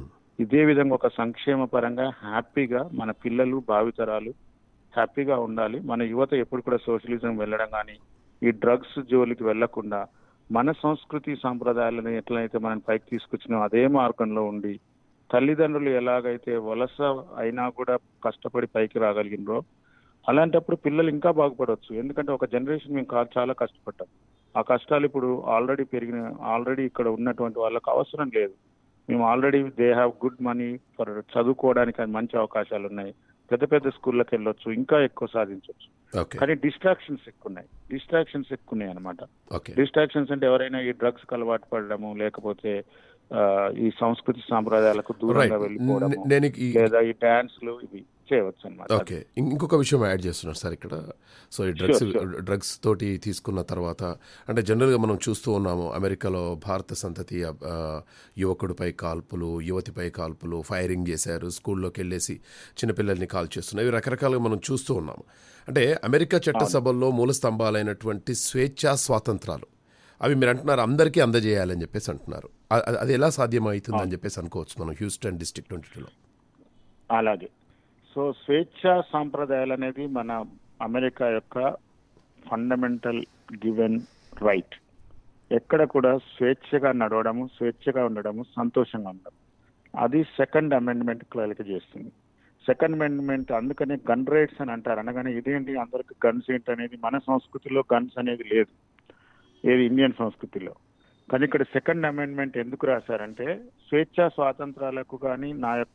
ఇదే విధంగా ఒక సంక్షేమ పరంగా హ్యాపీగా మన పిల్లలు భావితరాలు హ్యాపీగా ఉండాలి మన యువత ఎప్పుడు కూడా సోషలిజం వెళ్ళడం కానీ ఈ డ్రగ్స్ జోలికి వెళ్లకుండా మన సంస్కృతి సాంప్రదాయాలను ఎట్లయితే మనం పైకి తీసుకొచ్చినాం అదే మార్గంలో ఉండి తల్లిదండ్రులు ఎలాగైతే వలస అయినా కూడా కష్టపడి పైకి రాగలిగినరో అలాంటప్పుడు పిల్లలు ఇంకా బాగుపడవచ్చు ఎందుకంటే ఒక జనరేషన్ మేము కా- చాలా కష్టపడ్డాం ఆ కష్టాలు ఇప్పుడు ఆల్రెడీ పెరిగిన ఆల్రెడీ ఇక్కడ ఉన్నటువంటి వాళ్ళకి అవసరం లేదు మేము already they have good money for చదువుకోవడానికి అది మంచి అవకాశాలు ఉన్నాయి పెద్ద పెద్ద స్కూళ్ళకి వెళ్ళొచ్చు ఇంకా ఎక్కువ సాధించవచ్చు ఓకే కానీ డిస్ట్రాక్షన్స్ ఎక్కువ ఉన్నాయి డిస్ట్రాక్షన్స్ ఎక్కువ ఉన్నాయి అనమాట ఓకే డిస్ట్రాక్షన్స్ అంటే ఎవరైనా ఈ డ్రగ్స్ అలవాటు పడడము లేకపోతే ఆ, ఈ సంస్కృతి సాంప్రదాయాలకు దూరంగా రైట్ వెళ్ళిపోవడము నేను ఈ లేదా ఈ డాన్స్లు ఇవి చేయవచ్చు అనమాట ఓకే ఇం- ఇంకొక విషయం యాడ్ చేస్తున్నారు సార్ ఇక్కడ సో ఈ డ్రగ్స్ Sure, డ్రగ్స్ తోటి తీసుకున్న తర్వాత అంటే జనరల్గా మనం చూస్తూ ఉన్నాము అమెరికాలో భారత సంతతి ఆ, యువకుడిపై కాల్పులు యువతిపై కాల్పులు ఫైరింగ్ చేశారు స్కూల్లోకి వెళ్ళేసి చిన్నపిల్లల్ని కాల్ చేస్తున్నారు ఇవి రకరకాలుగా మనం చూస్తూ ఉన్నాము అంటే అమెరికా చట్టసభల్లో మూల స్తంభాలైనటువంటి స్వేచ్ఛా స్వాతంత్రాలు అవి మీరు అంటున్నారు అందరికీ అందజేయాలని చెప్పేసి అంటున్నారు అ- అ- అది ఎలా సాధ్యమవుతుంది అని చెప్పేసి అనుకోవచ్చు మనం హ్యూస్టన్ డిస్ట్రిక్ట్ ట్వంటీ టూలో అలాగే సో స్వేచ్ఛ సాంప్రదాయాలు అనేది మన అమెరికా యొక్క ఫండమెంటల్ గివెన్ రైట్ ఎక్కడ కూడా స్వేచ్ఛగా నడవడము స్వేచ్ఛగా ఉండడము సంతోషంగా ఉండడం అది సెకండ్ అమెండ్మెంట్ క్లారిక చేస్తుంది సెకండ్ అమెండ్మెంట్ అందుకనే గన్ రైట్స్ అని అంటారు అనగానే ఇదేంటి అందరికి గన్స్ ఏంటి అనేది మన సంస్కృతిలో గన్స్ అనేది లేదు ఏది ఇండియన్ సంస్కృతిలో కానీ ఇక్కడ సెకండ్ అమెండ్మెంట్ ఎందుకు రాశారంటే స్వేచ్ఛా స్వాతంత్రాలకు కానీ నా యొక్క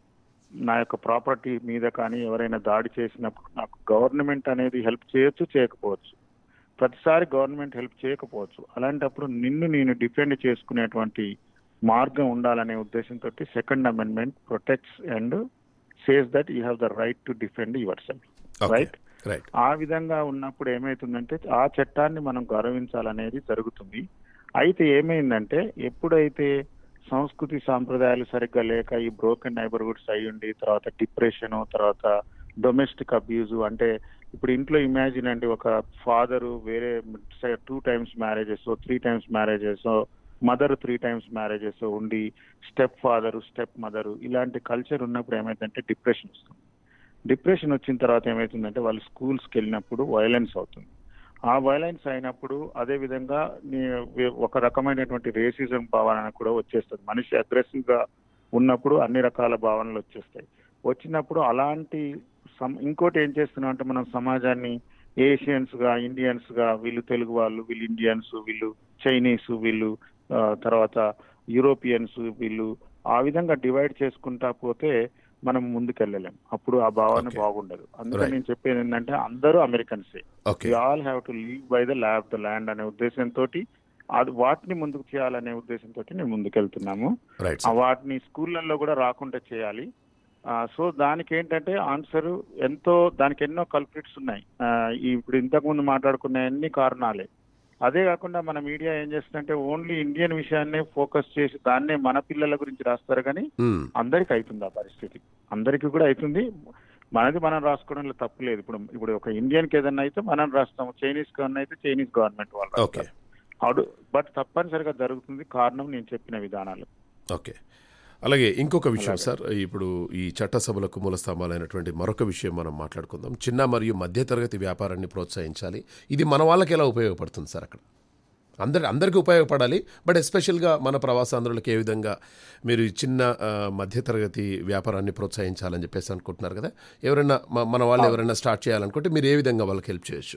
నా యొక్క ప్రాపర్టీ మీద కానీ ఎవరైనా దాడి చేసినప్పుడు నాకు గవర్నమెంట్ అనేది హెల్ప్ చేయొచ్చు చేయకపోవచ్చు ప్రతిసారి గవర్నమెంట్ హెల్ప్ చేయకపోవచ్చు అలాంటప్పుడు నిన్ను నేను డిఫెండ్ చేసుకునేటువంటి మార్గం ఉండాలనే ఉద్దేశంతో second amendment protects and says that you have the right to defend yourself okay right right ఆ విధంగా ఉన్నప్పుడు ఏమైతుందంటే ఆ చట్టాన్ని మనం గౌరవించాలనేది జరుగుతుంది అయితే ఏమైందంటే ఎప్పుడైతే సంస్కృతి సాంప్రదాయాలు సరిగ్గా లేక ఈ బ్రోకెన్ నైబర్హుడ్స్ అయ్యుండి తర్వాత డిప్రెషన్ తర్వాత డొమెస్టిక్ అబ్యూజ్ అంటే ఇప్పుడు ఇంట్లో ఇమాజిన్ అండి ఒక ఫాదరు వేరే two times marriages three times marriages mother three times marriages ఉండి స్టెప్ ఫాదరు స్టెప్ మదరు ఇలాంటి కల్చర్ ఉన్నప్పుడు ఏమైందంటే డిప్రెషన్ వస్తుంది డిప్రెషన్ వచ్చిన తర్వాత ఏమవుతుందంటే వాళ్ళు స్కూల్స్కి వెళ్ళినప్పుడు వైలెన్స్ అవుతుంది ఆ వైలెన్స్ అయినప్పుడు అదే విధంగా నీ- ఒక రకమైనటువంటి రేసిజం భావన కూడా వచ్చేస్తుంది మనిషి అగ్రెసివ్ గా ఉన్నప్పుడు అన్ని రకాల భావనలు వచ్చేస్తాయి వచ్చినప్పుడు అలాంటి సం- ఇంకోటి ఏం చేస్తున్నాం అంటే మనం సమాజాన్ని ఏషియన్స్ గా ఇండియన్స్ గా వీళ్ళు తెలుగు వాళ్ళు వీళ్ళు ఇండియన్స్ వీళ్ళు చైనీస్ వీళ్ళు ఆ, తర్వాత యూరోపియన్స్ వీళ్ళు ఆ విధంగా డివైడ్ చేసుకుంటా పోతే మనం ముందుకెళ్ళలేం అప్పుడు ఆ భావన Okay. బాగుండదు అందుకని Right. నేను చెప్పేది ఏంటంటే అందరూ అమెరికన్సే okay we all have to live by the lab the land అనే ఉద్దేశంతో అది వాటిని ముందుకు చేయాలనే ఉద్దేశంతో నేను ముందుకెళ్తున్నాము రైట్ ఆ వాటిని స్కూళ్ళల్లో కూడా రాకుండా చేయాలి ఆ, సో దానికి ఏంటంటే ఆన్సర్ ఎంతో దానికి ఎన్నో కల్ప్రిట్స్ ఉన్నాయి ఆ, ఈ ఇప్పుడు ఇంతకు ముందు మాట్లాడుకున్న అన్ని కారణాలే అదే కాకుండా మన మీడియా ఏం చేస్తుందంటే ఓన్లీ ఇండియన్ విషయాన్నే ఫోకస్ చేసి దాన్నే మన పిల్లల గురించి రాస్తారు కానీ అందరికి అవుతుంది ఆ పరిస్థితి అందరికీ కూడా అవుతుంది మనది మనం రాసుకోవడంలో తప్పు లేదు ఇప్పుడు ఇప్పుడు ఒక ఇండియన్ కి ఏదన్నా అయితే మనం రాస్తాము చైనీస్ కి అయితే చైనీస్ గవర్నమెంట్ వాళ్ళు ఓకే రాస్తారు అడు బట్ తప్పనిసరిగా జరుగుతుంది కారణం నేను చెప్పిన విధానాలు ఓకే అలాగే ఇంకొక విషయం సార్ ఇప్పుడు ఈ చట్టసభలకు మూల స్తంభాలైనటువంటి మరొక విషయం మనం మాట్లాడుకుందాం చిన్న మరియు మధ్యతరగతి వ్యాపారాన్ని ప్రోత్సహించాలి ఇది మన వాళ్ళకి ఎలా ఉపయోగపడుతుంది సార్ అక్కడ అందరి అందరికీ ఉపయోగపడాలి బట్ ఎస్పెషల్గా మన ప్రవాసాంధ్రులకు ఏ విధంగా మీరు ఈ చిన్న ఆ, మధ్యతరగతి వ్యాపారాన్ని ప్రోత్సహించాలని చెప్పేసి అనుకుంటున్నారు కదా ఎవరైనా మ- మన వాళ్ళు ఎవరైనా స్టార్ట్ చేయాలనుకుంటే మీరు ఏ విధంగా వాళ్ళకి హెల్ప్ చేయొచ్చు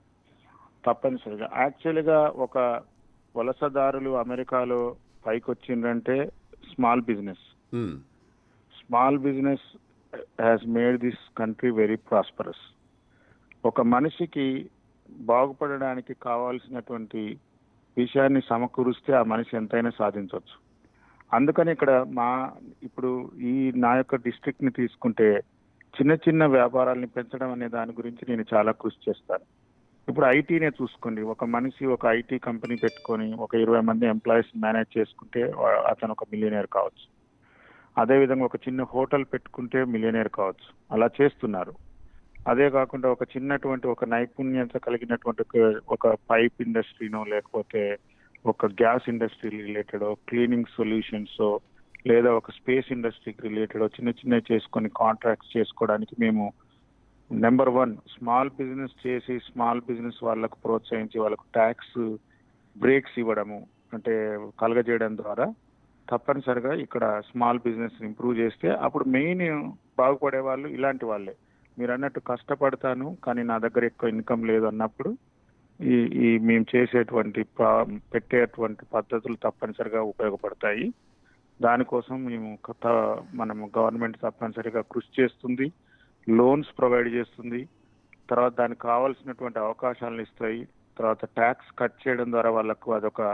తప్పనిసరిగా యాక్చువల్గా ఒక వలసదారులు అమెరికాలో పైకి వచ్చిందంటే small business hmm. Small business has made this country very prosperous ఒక మనిషికి బాగుపడడానికి కావాల్సినటువంటి విషయాన్ని సమకూరుస్తే ఆ మనిషి ఎంతైనా సాధించవచ్చు అందుకని ఇక్కడ మా ఇప్పుడు ఈ నా యొక్క డిస్ట్రిక్ట్ ని తీసుకుంటే చిన్న చిన్న వ్యాపారాలని పెంచడం అనే దాని గురించి నేను చాలా కృషి చేస్తాను ఇప్పుడు ఐటీనే చూసుకోండి ఒక మనిషి ఒక ఐటీ కంపెనీ పెట్టుకొని ఒక ఇరవై మంది ఎంప్లాయీస్ మేనేజ్ చేసుకుంటే వా- అతను ఒక మిలియనీర్ కావచ్చు అదేవిధంగా ఒక చిన్న హోటల్ పెట్టుకుంటే మిలియనీర్ కావచ్చు అలా చేస్తున్నారు అదే కాకుండా ఒక చిన్నటువంటి ఒక నైపుణ్యత కలిగినటువంటి ఒక- ఒక పైప్ ఇండస్ట్రీనో లేకపోతే ఒక gas industry related cleaning solutions లేదా ఒక స్పేస్ ఇండస్ట్రీకి రిలేటెడ్ చిన్న చిన్నవి చేసుకొని కాంట్రాక్ట్స్ చేసుకోవడానికి మేము నెంబర్ వన్ స్మాల్ బిజినెస్ చేసి స్మాల్ బిజినెస్ వాళ్ళకు ప్రోత్సహించి వాళ్ళకు ట్యాక్స్ బ్రేక్స్ ఇవ్వడము అంటే కలగజేయడం ద్వారా తప్పనిసరిగా ఇక్కడ స్మాల్ బిజినెస్ ఇంప్రూవ్ చేస్తే అప్పుడు మెయిన్ బాగుపడే వాళ్ళు ఇలాంటి వాళ్ళే మీరు అన్నట్టు కష్టపడతాను కానీ నా దగ్గర ఎక్కువ ఇన్కమ్ లేదు అన్నప్పుడు ఈ ఈ మేము చేసేటువంటి ప- పెట్టేటువంటి పద్ధతులు తప్పనిసరిగా ఉపయోగపడతాయి దానికోసం మేము కొత్త మనము గవర్నమెంట్ తప్పనిసరిగా కృషి చేస్తుంది లోన్స్ ప్రొవైడ్ చేస్తుంది తర్వాత దానికి కావాల్సినటువంటి అవకాశాలను ఇస్తాయి తర్వాత ట్యాక్స్ కట్ చేయడం ద్వారా వాళ్ళకు అదొక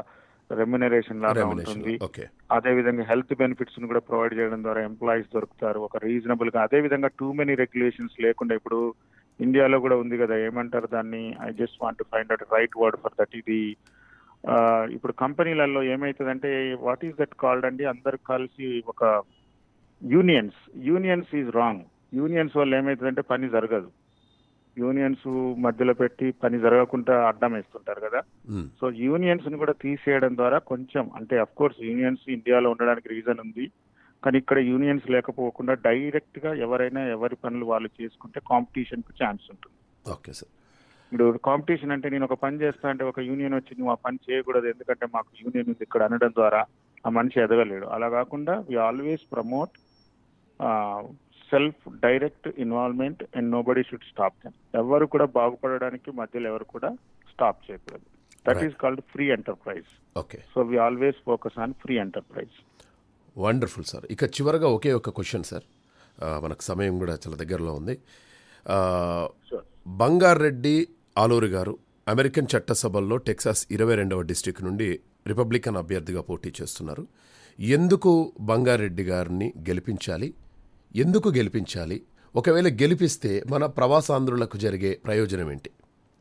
రెమ్యునరేషన్ లాగా Remuneration. ఉంటుంది ఓకే అదే విధంగా హెల్త్ బెనిఫిట్స్ ని కూడా ప్రొవైడ్ చేయడం ద్వారా ఎంప్లాయీస్ దొరుకుతారు ఒక రీజనబుల్ గా అదే విధంగా టూ మెనీ రెగ్యులేషన్స్ లేకుండా ఇప్పుడు ఇండియాలో కూడా ఉంది కదా ఏమంటారు దాన్ని I just want find out right word for that ఇది ఆ, ఇప్పుడు కంపెనీలలో ఏమైతుందంటే వాట్ ఈస్ దట్ కాల్డ్ అండి అందరు కలిసి ఒక unions unions is wrong unions వల్ల ఏమైతుందంటే పని జరగదు యూనియన్స్ మధ్యలో పెట్టి పని జరగకుండా అడ్డం వేస్తుంటారు కదా మ్మ్. సో యూనియన్స్ ని కూడా తీసేయడం ద్వారా కొంచెం అంటే అఫ్ కోర్స్ యూనియన్స్ ఇండియాలో ఉండడానికి రీజన్ ఉంది కానీ ఇక్కడ యూనియన్స్ లేకపోకుండా డైరెక్ట్ గా ఎవరైనా ఎవరి పనులు వాళ్ళు చేసుకుంటే కాంపిటీషన్ కు ఛాన్స్ ఉంటుంది ఓకే సార్ ఇప్పుడు కాంపిటీషన్ అంటే నేను ఒక పని చేస్తా అంటే ఒక యూనియన్ వచ్చి నువ్వు ఆ పని చేయకూడదు ఎందుకంటే మాకు యూనియన్ ఉంది ఇక్కడ అనడం ద్వారా ఆ మనిషి ఎదగలేడు అలా కాకుండా we always promote self direct involvement and nobody should stop them ఎవరు కూడా బాగుపడడానికి మధ్యలో ఎవరు కూడా స్టాప్ చేయకూడదు that Right. Is called free enterprise okay so we always focus on free enterprise wonderful sir ఇక చివరగా ఒకే ఒక క్వశ్చన్ సార్ ఆ, మనకు సమయం కూడా చాలా దగ్గరలో ఉంది ఆ, Sure. బంగారెడ్డి ఆలూరి గారు అమెరికన్ చట్టసభల్లో టెక్సాస్ ఇరవై రెండవ డిస్టిక్ నుండి రిపబ్లికన్ అభ్యర్థిగా పోటీ చేస్తున్నారు ఎందుకు బంగారెడ్డి గారిని గెలిపించాలి ఎందుకు గెలిపించాలి ఒకవేళ గెలిపిస్తే మన ప్రవాసాంధ్రులకు జరిగే ప్రయోజనం ఏంటి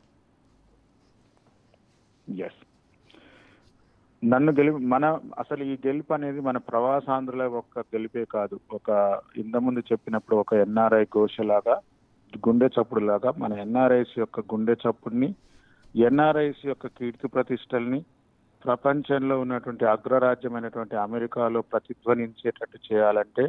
ఎస్ నన్ను గెలుపు మన అసలు ఈ గెలుపు అనేది మన ప్రవాసాంధ్రుల ఒక్క గెలిపే కాదు ఒక ఇంతకుముందు చెప్పినప్పుడు ఒక ఎన్ఆర్ఐ ఘోషలాగా గుండె చప్పుడు లాగా మన ఎన్ఆర్ఐస్ యొక్క గుండె చప్పుడిని ఎన్ఆర్ఐస్ యొక్క కీర్తి ప్రతిష్టల్ని ప్రపంచంలో ఉన్నటువంటి అగ్రరాజ్యమైనటువంటి అమెరికాలో ప్రతిధ్వనించేటట్టు చేయాలంటే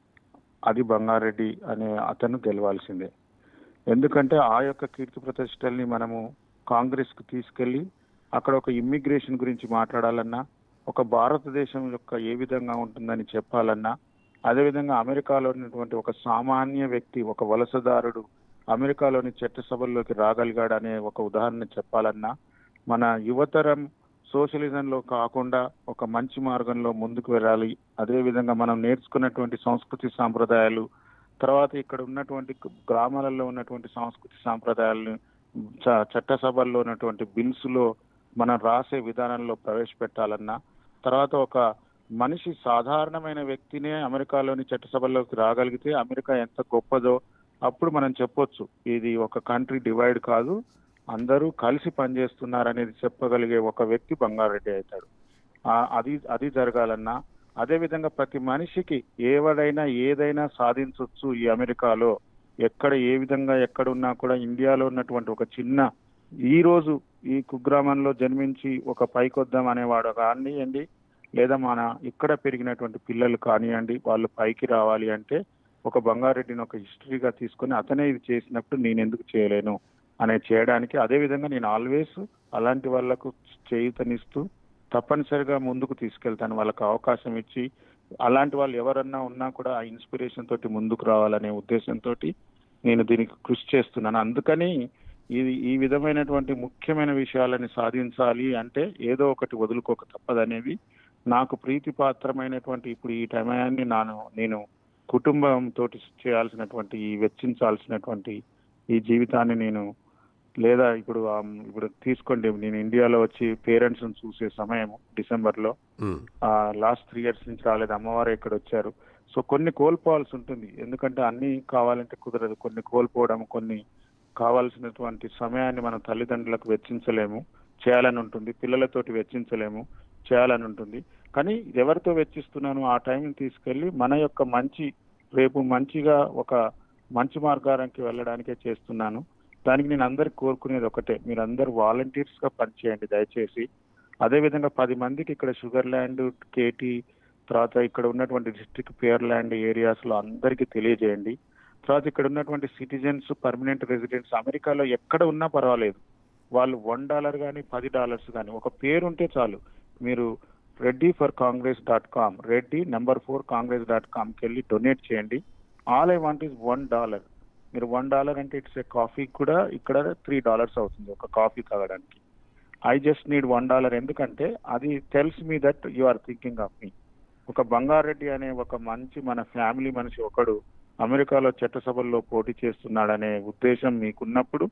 అది బంగారెడ్డి అనే అతను గెలవాల్సిందే ఎందుకంటే ఆ యొక్క కీర్తి ప్రతిష్టల్ని మనము కాంగ్రెస్ కు తీసుకెళ్లి అక్కడ ఒక ఇమ్మిగ్రేషన్ గురించి మాట్లాడాలన్నా ఒక భారతదేశం యొక్క ఏ విధంగా ఉంటుందని చెప్పాలన్నా అదేవిధంగా అమెరికాలో ఉన్నటువంటి ఒక సామాన్య వ్యక్తి ఒక వలసదారుడు అమెరికాలోని చట్టసభల్లోకి రాగలిగాడు అనే ఒక ఉదాహరణ చెప్పాలన్నా మన యువతరం సోషలిజంలో కాకుండా ఒక మంచి మార్గంలో ముందుకు వెళ్ళాలి అదేవిధంగా మనం నేర్చుకున్నటువంటి సంస్కృతి సాంప్రదాయాలు తర్వాత ఇక్కడ ఉన్నటువంటి గ్రామాలలో ఉన్నటువంటి సంస్కృతి సాంప్రదాయాలను చ- చట్టసభల్లో ఉన్నటువంటి బిల్స్ లో మనం రాసే విధానంలో ప్రవేశపెట్టాలన్నా తర్వాత ఒక మనిషి సాధారణమైన వ్యక్తినే అమెరికాలోని చట్టసభల్లోకి రాగలిగితే అమెరికా ఎంత గొప్పదో అప్పుడు మనం చెప్పొచ్చు ఇది ఒక కంట్రీ డివైడ్ కాదు అందరూ కలిసి పనిచేస్తున్నారు అనేది చెప్పగలిగే ఒక వ్యక్తి బంగారెడ్డి అవుతాడు ఆ- అది అది జరగాలన్నా అదే విధంగా ప్రతి మనిషికి ఏవడైనా ఏదైనా సాధించవచ్చు ఈ అమెరికాలో ఎక్కడ ఏ విధంగా ఎక్కడ ఉన్నా కూడా ఇండియాలో ఉన్నటువంటి ఒక చిన్న ఈ రోజు ఈ కుగ్రామంలో జన్మించి ఒక పైకొద్దాం అనేవాడు కానివ్వండి లేదా మన ఇక్కడ పెరిగినటువంటి పిల్లలు కానివ్వండి వాళ్ళు పైకి రావాలి అంటే ఒక బంగారెడ్డిని ఒక హిస్టరీగా తీసుకొని అతనే ఇది చేసినప్పుడు నేను ఎందుకు చేయలేను అనే చేయడానికి అదే విధంగా నేను ఆల్వేస్ అలాంటి వాళ్లకు చేయూతనిస్తూ తప్పనిసరిగా ముందుకు తీసుకెళ్తాను వాళ్ళకి అవకాశం ఇచ్చి అలాంటి వాళ్ళు ఎవరన్నా ఉన్నా కూడా ఆ ఇన్స్పిరేషన్ తోటి ముందుకు రావాలనే ఉద్దేశంతో నేను దీనికి కృషి చేస్తున్నాను అందుకని ఇది ఈ విధమైనటువంటి ముఖ్యమైన విషయాలని సాధించాలి అంటే ఏదో ఒకటి వదులుకోక తప్పదనేవి నాకు ప్రీతిపాత్రమైనటువంటి ఇప్పుడు ఈ టైమాన్ని నాను నేను కుటుంబంతో చేయాల్సినటువంటి ఈ వెచ్చించాల్సినటువంటి ఈ జీవితాన్ని నేను లేదా ఇప్పుడు ఆ, ఇప్పుడు తీసుకోండి నేను ఇండియాలో వచ్చి పేరెంట్స్ చూసే సమయం డిసెంబర్ లో మ్మ్. లాస్ట్ త్రీ ఇయర్స్ నుంచి రాలేదు అమ్మవారు ఇక్కడ వచ్చారు సో కొన్ని కోల్పోవాల్సి ఉంటుంది ఎందుకంటే అన్ని కావాలంటే కుదరదు కొన్ని కోల్పోవడం కొన్ని కావాల్సినటువంటి సమయాన్ని మన తల్లిదండ్రులకు వెచ్చించలేము చేయాలని ఉంటుంది పిల్లలతోటి వెచ్చించలేము చేయాలని ఉంటుంది కానీ ఎవరితో వెచ్చిస్తున్నాను ఆ టైం తీసుకెళ్లి మన యొక్క మంచి రేపు మంచిగా ఒక మంచి మార్గానికి వెళ్ళడానికే చేస్తున్నాను దానికి నేను అందరికి కోరుకునేది ఒకటే మీరు అందరు వాలంటీర్స్ గా పనిచేయండి దయచేసి అదే విధంగా పది మందికి ఇక్కడ షుగర్ ల్యాండ్ కేటీ తర్వాత ఇక్కడ ఉన్నటువంటి డిస్ట్రిక్ట్ పేర్ ల్యాండ్ ఏరియాస్ లో అందరికీ తెలియజేయండి తర్వాత ఇక్కడ ఉన్నటువంటి సిటిజన్స్ పర్మనెంట్ రెసిడెంట్స్ అమెరికాలో ఎక్కడ ఉన్నా పర్వాలేదు వాళ్ళు వన్ డాలర్ కానీ పది డాలర్స్ కానీ ఒక పేరు ఉంటే చాలు మీరు Reddy for Congress dot com Reddy number four Congress dot కామ్కి వెళ్ళి డొనేట్ చేయండి all I want is one dollar మీరు వన్ డాలర్ అంటే ఇట్స్ ఏ కాఫీ కూడా ఇక్కడ త్రీ డాలర్స్ అవుతుంది ఒక కాఫీ తాగడానికి I just need one dollar ఎందుకంటే అది tells me that you are thinking of me ఒక బంగారెడ్డి అనే ఒక మంచి మన ఫ్యామిలీ మనిషి ఒకడు అమెరికాలో చట్టసభల్లో పోటీ చేస్తున్నాడనే ఉద్దేశం మీకున్నప్పుడు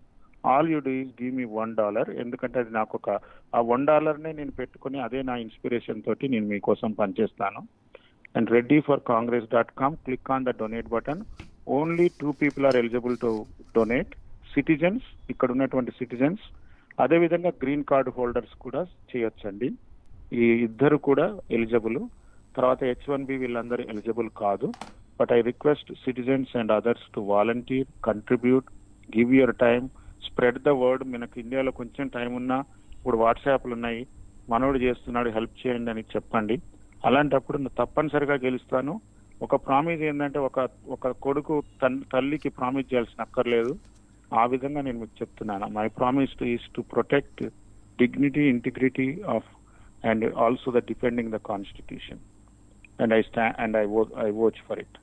all you do is give me one dollar ఎందుకంటే అది నాకు ఒక ఆ వన్ డాలర్నే నేను పెట్టుకుని అదే నా ఇన్స్పిరేషన్ తోటి నేను మీకోసం పనిచేస్తాను and Reddy for Congress dot com click on the donate button only two people are eligible to donate citizens ఇక్కడ ఉన్నటువంటి సిటిజన్స్ అదేవిధంగా గ్రీన్ కార్డు హోల్డర్స్ కూడా చేయొచ్చండి ఈ ఇద్దరు కూడా ఎలిజిబుల్ తర్వాత హెచ్ వన్ బి వీళ్ళందరూ ఎలిజిబుల్ కాదు but I request citizens and others to volunteer contribute give your time spread the word మనకు ఇండియాలో కొంచెం టైం ఉన్నా ఇప్పుడు వాట్సాప్లు ఉన్నాయి మనోడు చేస్తున్నాడు హెల్ప్ చేయండి అని చెప్పండి అలాంటప్పుడు నేను తప్పనిసరిగా గెలుస్తాను ఒక ప్రామిస్ ఏంటంటే ఒక ఒక కొడుకు తన్ తల్లికి ప్రామిస్ చేయాల్సిన అక్కర్లేదు ఆ విధంగా నేను మీకు చెప్తున్నాను my promise to is to protect dignity integrity of and also the defending the constitution and I స్టా and I I watch for it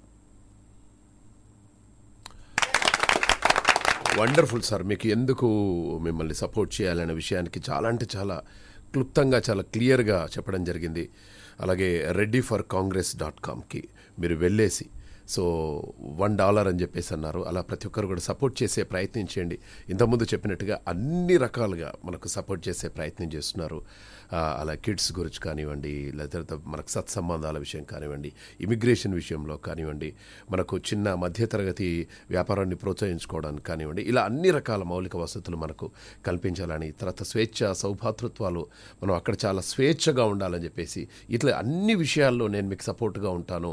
wonderful sir మీకు ఎందుకు మిమ్మల్ని సపోర్ట్ చేయాలనే విషయానికి చాలా అంటే చాలా క్లుప్తంగా చాలా క్లియర్గా చెప్పడం జరిగింది అలాగే రెడీ ఫర్ కాంగ్రెస్ డాట్ కామ్కి మీరు వెళ్ళేసి సో వన్ డాలర్ అని చెప్పేసి అన్నారు అలా ప్రతి ఒక్కరు కూడా సపోర్ట్ చేసే ప్రయత్నం చేయండి ఇంతకుముందు చెప్పినట్టుగా అన్ని రకాలుగా మనకు సపోర్ట్ చేసే ప్రయత్నం చేస్తున్నారు ఆ, అలా కిడ్స్ గురించి కానివ్వండి లేదా మనకు సత్సంబంధాల విషయం కానివ్వండి ఇమిగ్రేషన్ విషయంలో కానివ్వండి మనకు చిన్న మధ్యతరగతి వ్యాపారాన్ని ప్రోత్సహించుకోవడానికి కానివ్వండి ఇలా అన్ని రకాల మౌలిక వసతులు మనకు కల్పించాలని తర్వాత స్వేచ్ఛ సౌభాతృత్వాలు మనం అక్కడ చాలా స్వేచ్ఛగా ఉండాలని చెప్పేసి ఇట్లా అన్ని విషయాల్లో నేను మీకు సపోర్ట్గా ఉంటాను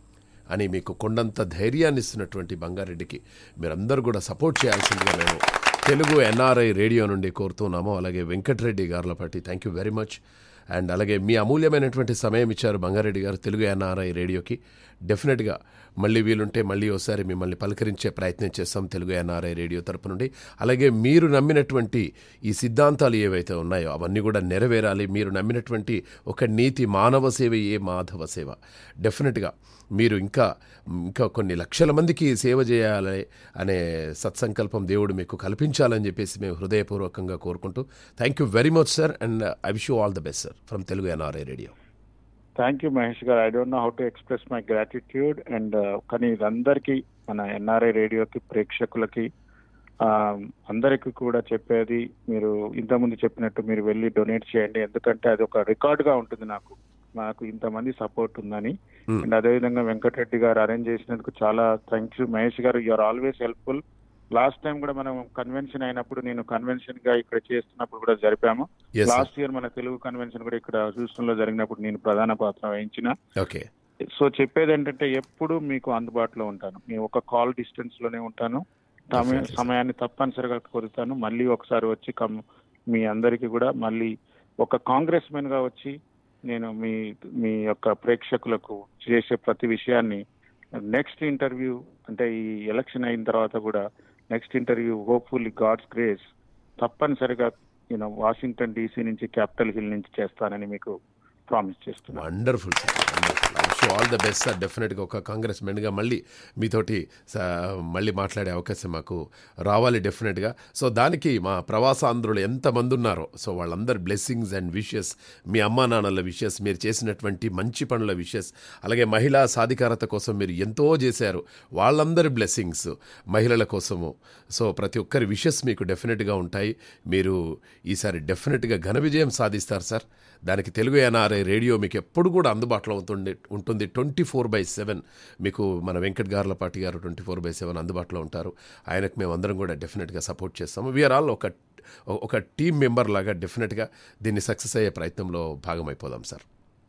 అని మీకు కొండంత ధైర్యాన్ని ఇస్తున్నటువంటి బంగారెడ్డికి మీరందరూ కూడా సపోర్ట్ చేయాల్సిందిగా మేము తెలుగు ఎన్ఆర్ఐ రేడియో నుండి కోరుతున్నాము అలాగే Venkatareddy Garlapati thank you very much and అలాగే మీ అమూల్యమైనటువంటి సమయం ఇచ్చారు బంగారెడ్డి గారు తెలుగు ఎన్ఆర్ఐ రేడియోకి డెఫినెట్గా మళ్ళీ వీలుంటే మళ్ళీ ఒకసారి మిమ్మల్ని పలకరించే ప్రయత్నం చేస్తాం తెలుగు ఎన్ఆర్ఐ రేడియో తరపు నుండి అలాగే మీరు నమ్మినటువంటి ఈ సిద్ధాంతాలు ఏవైతే ఉన్నాయో అవన్నీ కూడా నెరవేరాలి మీరు నమ్మినటువంటి ఒక నీతి మానవ సేవ ఏ మాధవ సేవ డెఫినెట్గా మీరు ఇంకా ఇంకా కొన్ని లక్షల మందికి సేవ చేయాలి అనే సత్సంకల్పం దేవుడు మీకు కల్పించాలని చెప్పేసి మేము హృదయపూర్వకంగా కోరుకుంటూ thank you very much sir and I wish you all the best sir from Telugu NRI radio thank you Mahesh garu I don't know how to express my gratitude and కానీ ఇదందరికీ మన ఎన్ఆర్ఐ రేడియోకి ప్రేక్షకులకి ఆ, అందరికీ కూడా చెప్పేది మీరు ఇంతకుముందు చెప్పినట్టు మీరు వెళ్ళి డొనేట్ చేయండి ఎందుకంటే అది ఒక రికార్డ్ గా ఉంటుంది నాకు నాకు ఇంతమంది సపోర్ట్ ఉందని Hmm. అండ్ అదేవిధంగా వెంకటరెడ్డి గారు అరేంజ్ చేసినందుకు చాలా thank you Mahesh garu you're always helpful last time కూడా మనం కన్వెన్షన్ అయినప్పుడు నేను కన్వెన్షన్ గా ఇక్కడ చేస్తున్నప్పుడు కూడా జరిపాము ఎస్ సార్ లాస్ట్ ఇయర్ మన తెలుగు కన్వెన్షన్ కూడా ఇక్కడ హ్యూస్టన్ లో జరిగినప్పుడు నేను ప్రధాన పాత్ర వహించిన ఓకే సో చెప్పేది ఏంటంటే ఎప్పుడు మీకు అందుబాటులో ఉంటాను మీ ఒక కాల్ డిస్టెన్స్ లోనే ఉంటాను సమయ- Definitely, sir. సమయాన్ని తప్పనిసరిగా కోరుతాను మళ్ళీ ఒకసారి వచ్చి కమ్- మీ అందరికీ కూడా మళ్ళీ ఒక కాంగ్రెస్ మెన్ గా వచ్చి నేను మీ మీ యొక్క ప్రేక్షకులకు చేసే ప్రతి విషయాన్ని నెక్స్ట్ ఇంటర్వ్యూ అంటే ఈ ఎలక్షన్ అయిన తర్వాత కూడా next interview hopefully God's grace తప్పనిసరిగా నేను వాషింగ్టన్ డీసీ నుంచి క్యాపిటల్ హిల్ నుంచి చేస్తానని మీకు ప్రామిస్ చేస్తున్నాను wonderful sir wonderful I wish all the best sir డెఫినెట్గా ఒక కాంగ్రెస్ మెన్గా మళ్ళీ మీతోటి సా- మళ్ళీ మాట్లాడే అవకాశం మాకు రావాలి డెఫినెట్గా సో దానికి మా ప్రవాసాంధ్రులు ఎంతమంది ఉన్నారో సో వాళ్ళందరి బ్లెస్సింగ్స్ అండ్ విషెస్ మీ అమ్మా నాన్నల విషెస్ మీరు చేసినటువంటి మంచి పనుల విషెస్ అలాగే మహిళా సాధికారత కోసం మీరు ఎంతో చేశారు వాళ్ళందరి బ్లెస్సింగ్స్ మహిళల కోసము సో ప్రతి ఒక్కరి విషెస్ మీకు డెఫినెట్గా ఉంటాయి మీరు ఈసారి డెఫినెట్గా ఘన విజయం సాధిస్తారు సార్ దానికి తెలుగు ఎన్ఆర్ఐ రేడియో మీకు ఎప్పుడు కూడా అందుబాటులో ఉంటుంది ఉంటుంది ట్వంటీ ఫోర్ బై సెవెన్ మీకు మన వెంకట్ గార్లపాటి గారు ట్వంటీ ఫోర్ బై సెవెన్ అందుబాటులో ఉంటారు ఆయనకు మేము అందరం కూడా డెఫినెట్గా సపోర్ట్ చేస్తాము వీఆర్ ఆల్ ఒక ఒక టీం మెంబర్ లాగా డెఫినెట్గా దీన్ని సక్సెస్ అయ్యే ప్రయత్నంలో భాగమైపోదాం sir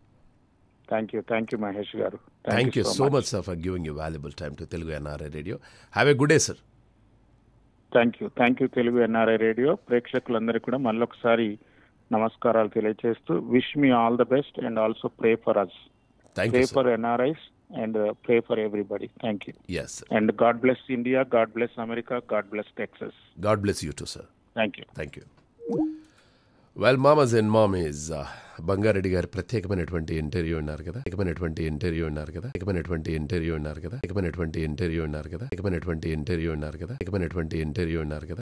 thank you thank you Mahesh garu thank you so much sir for giving you valuable time to Telugu NRI radio have a good day sir thank you thank you Telugu NRI radio ప్రేక్షకులందరికీ కూడా మళ్ళొకసారి నమస్కారాలు తెలియజేస్తూ wish me all the best and also pray for us thank pray you sir for NRIs and pray for everybody thank you yes and God bless India God bless America God bless Texas God bless you too sir thank you thank you well మామస్ and మామీస్ బంగారెడ్డి గారి ప్రత్యేకమైనటువంటి interview ఉన్నారు కదా ప్రత్యేకమైనటువంటి interview ఉన్నారు కదా ప్రత్యేకమైనటువంటి ఇంటర్వ్యూ ఉన్నారు కదా ప్రత్యేకమైనటువంటి ఇంటర్వ్యూ ఉన్నారు కదా ప్రత్యేకమైనటువంటి ఇంటర్వ్యూ ఉన్నారు కదా ప్రత్యేకమైనటువంటి ఇంటర్వ్యూ ఉన్నారు కదా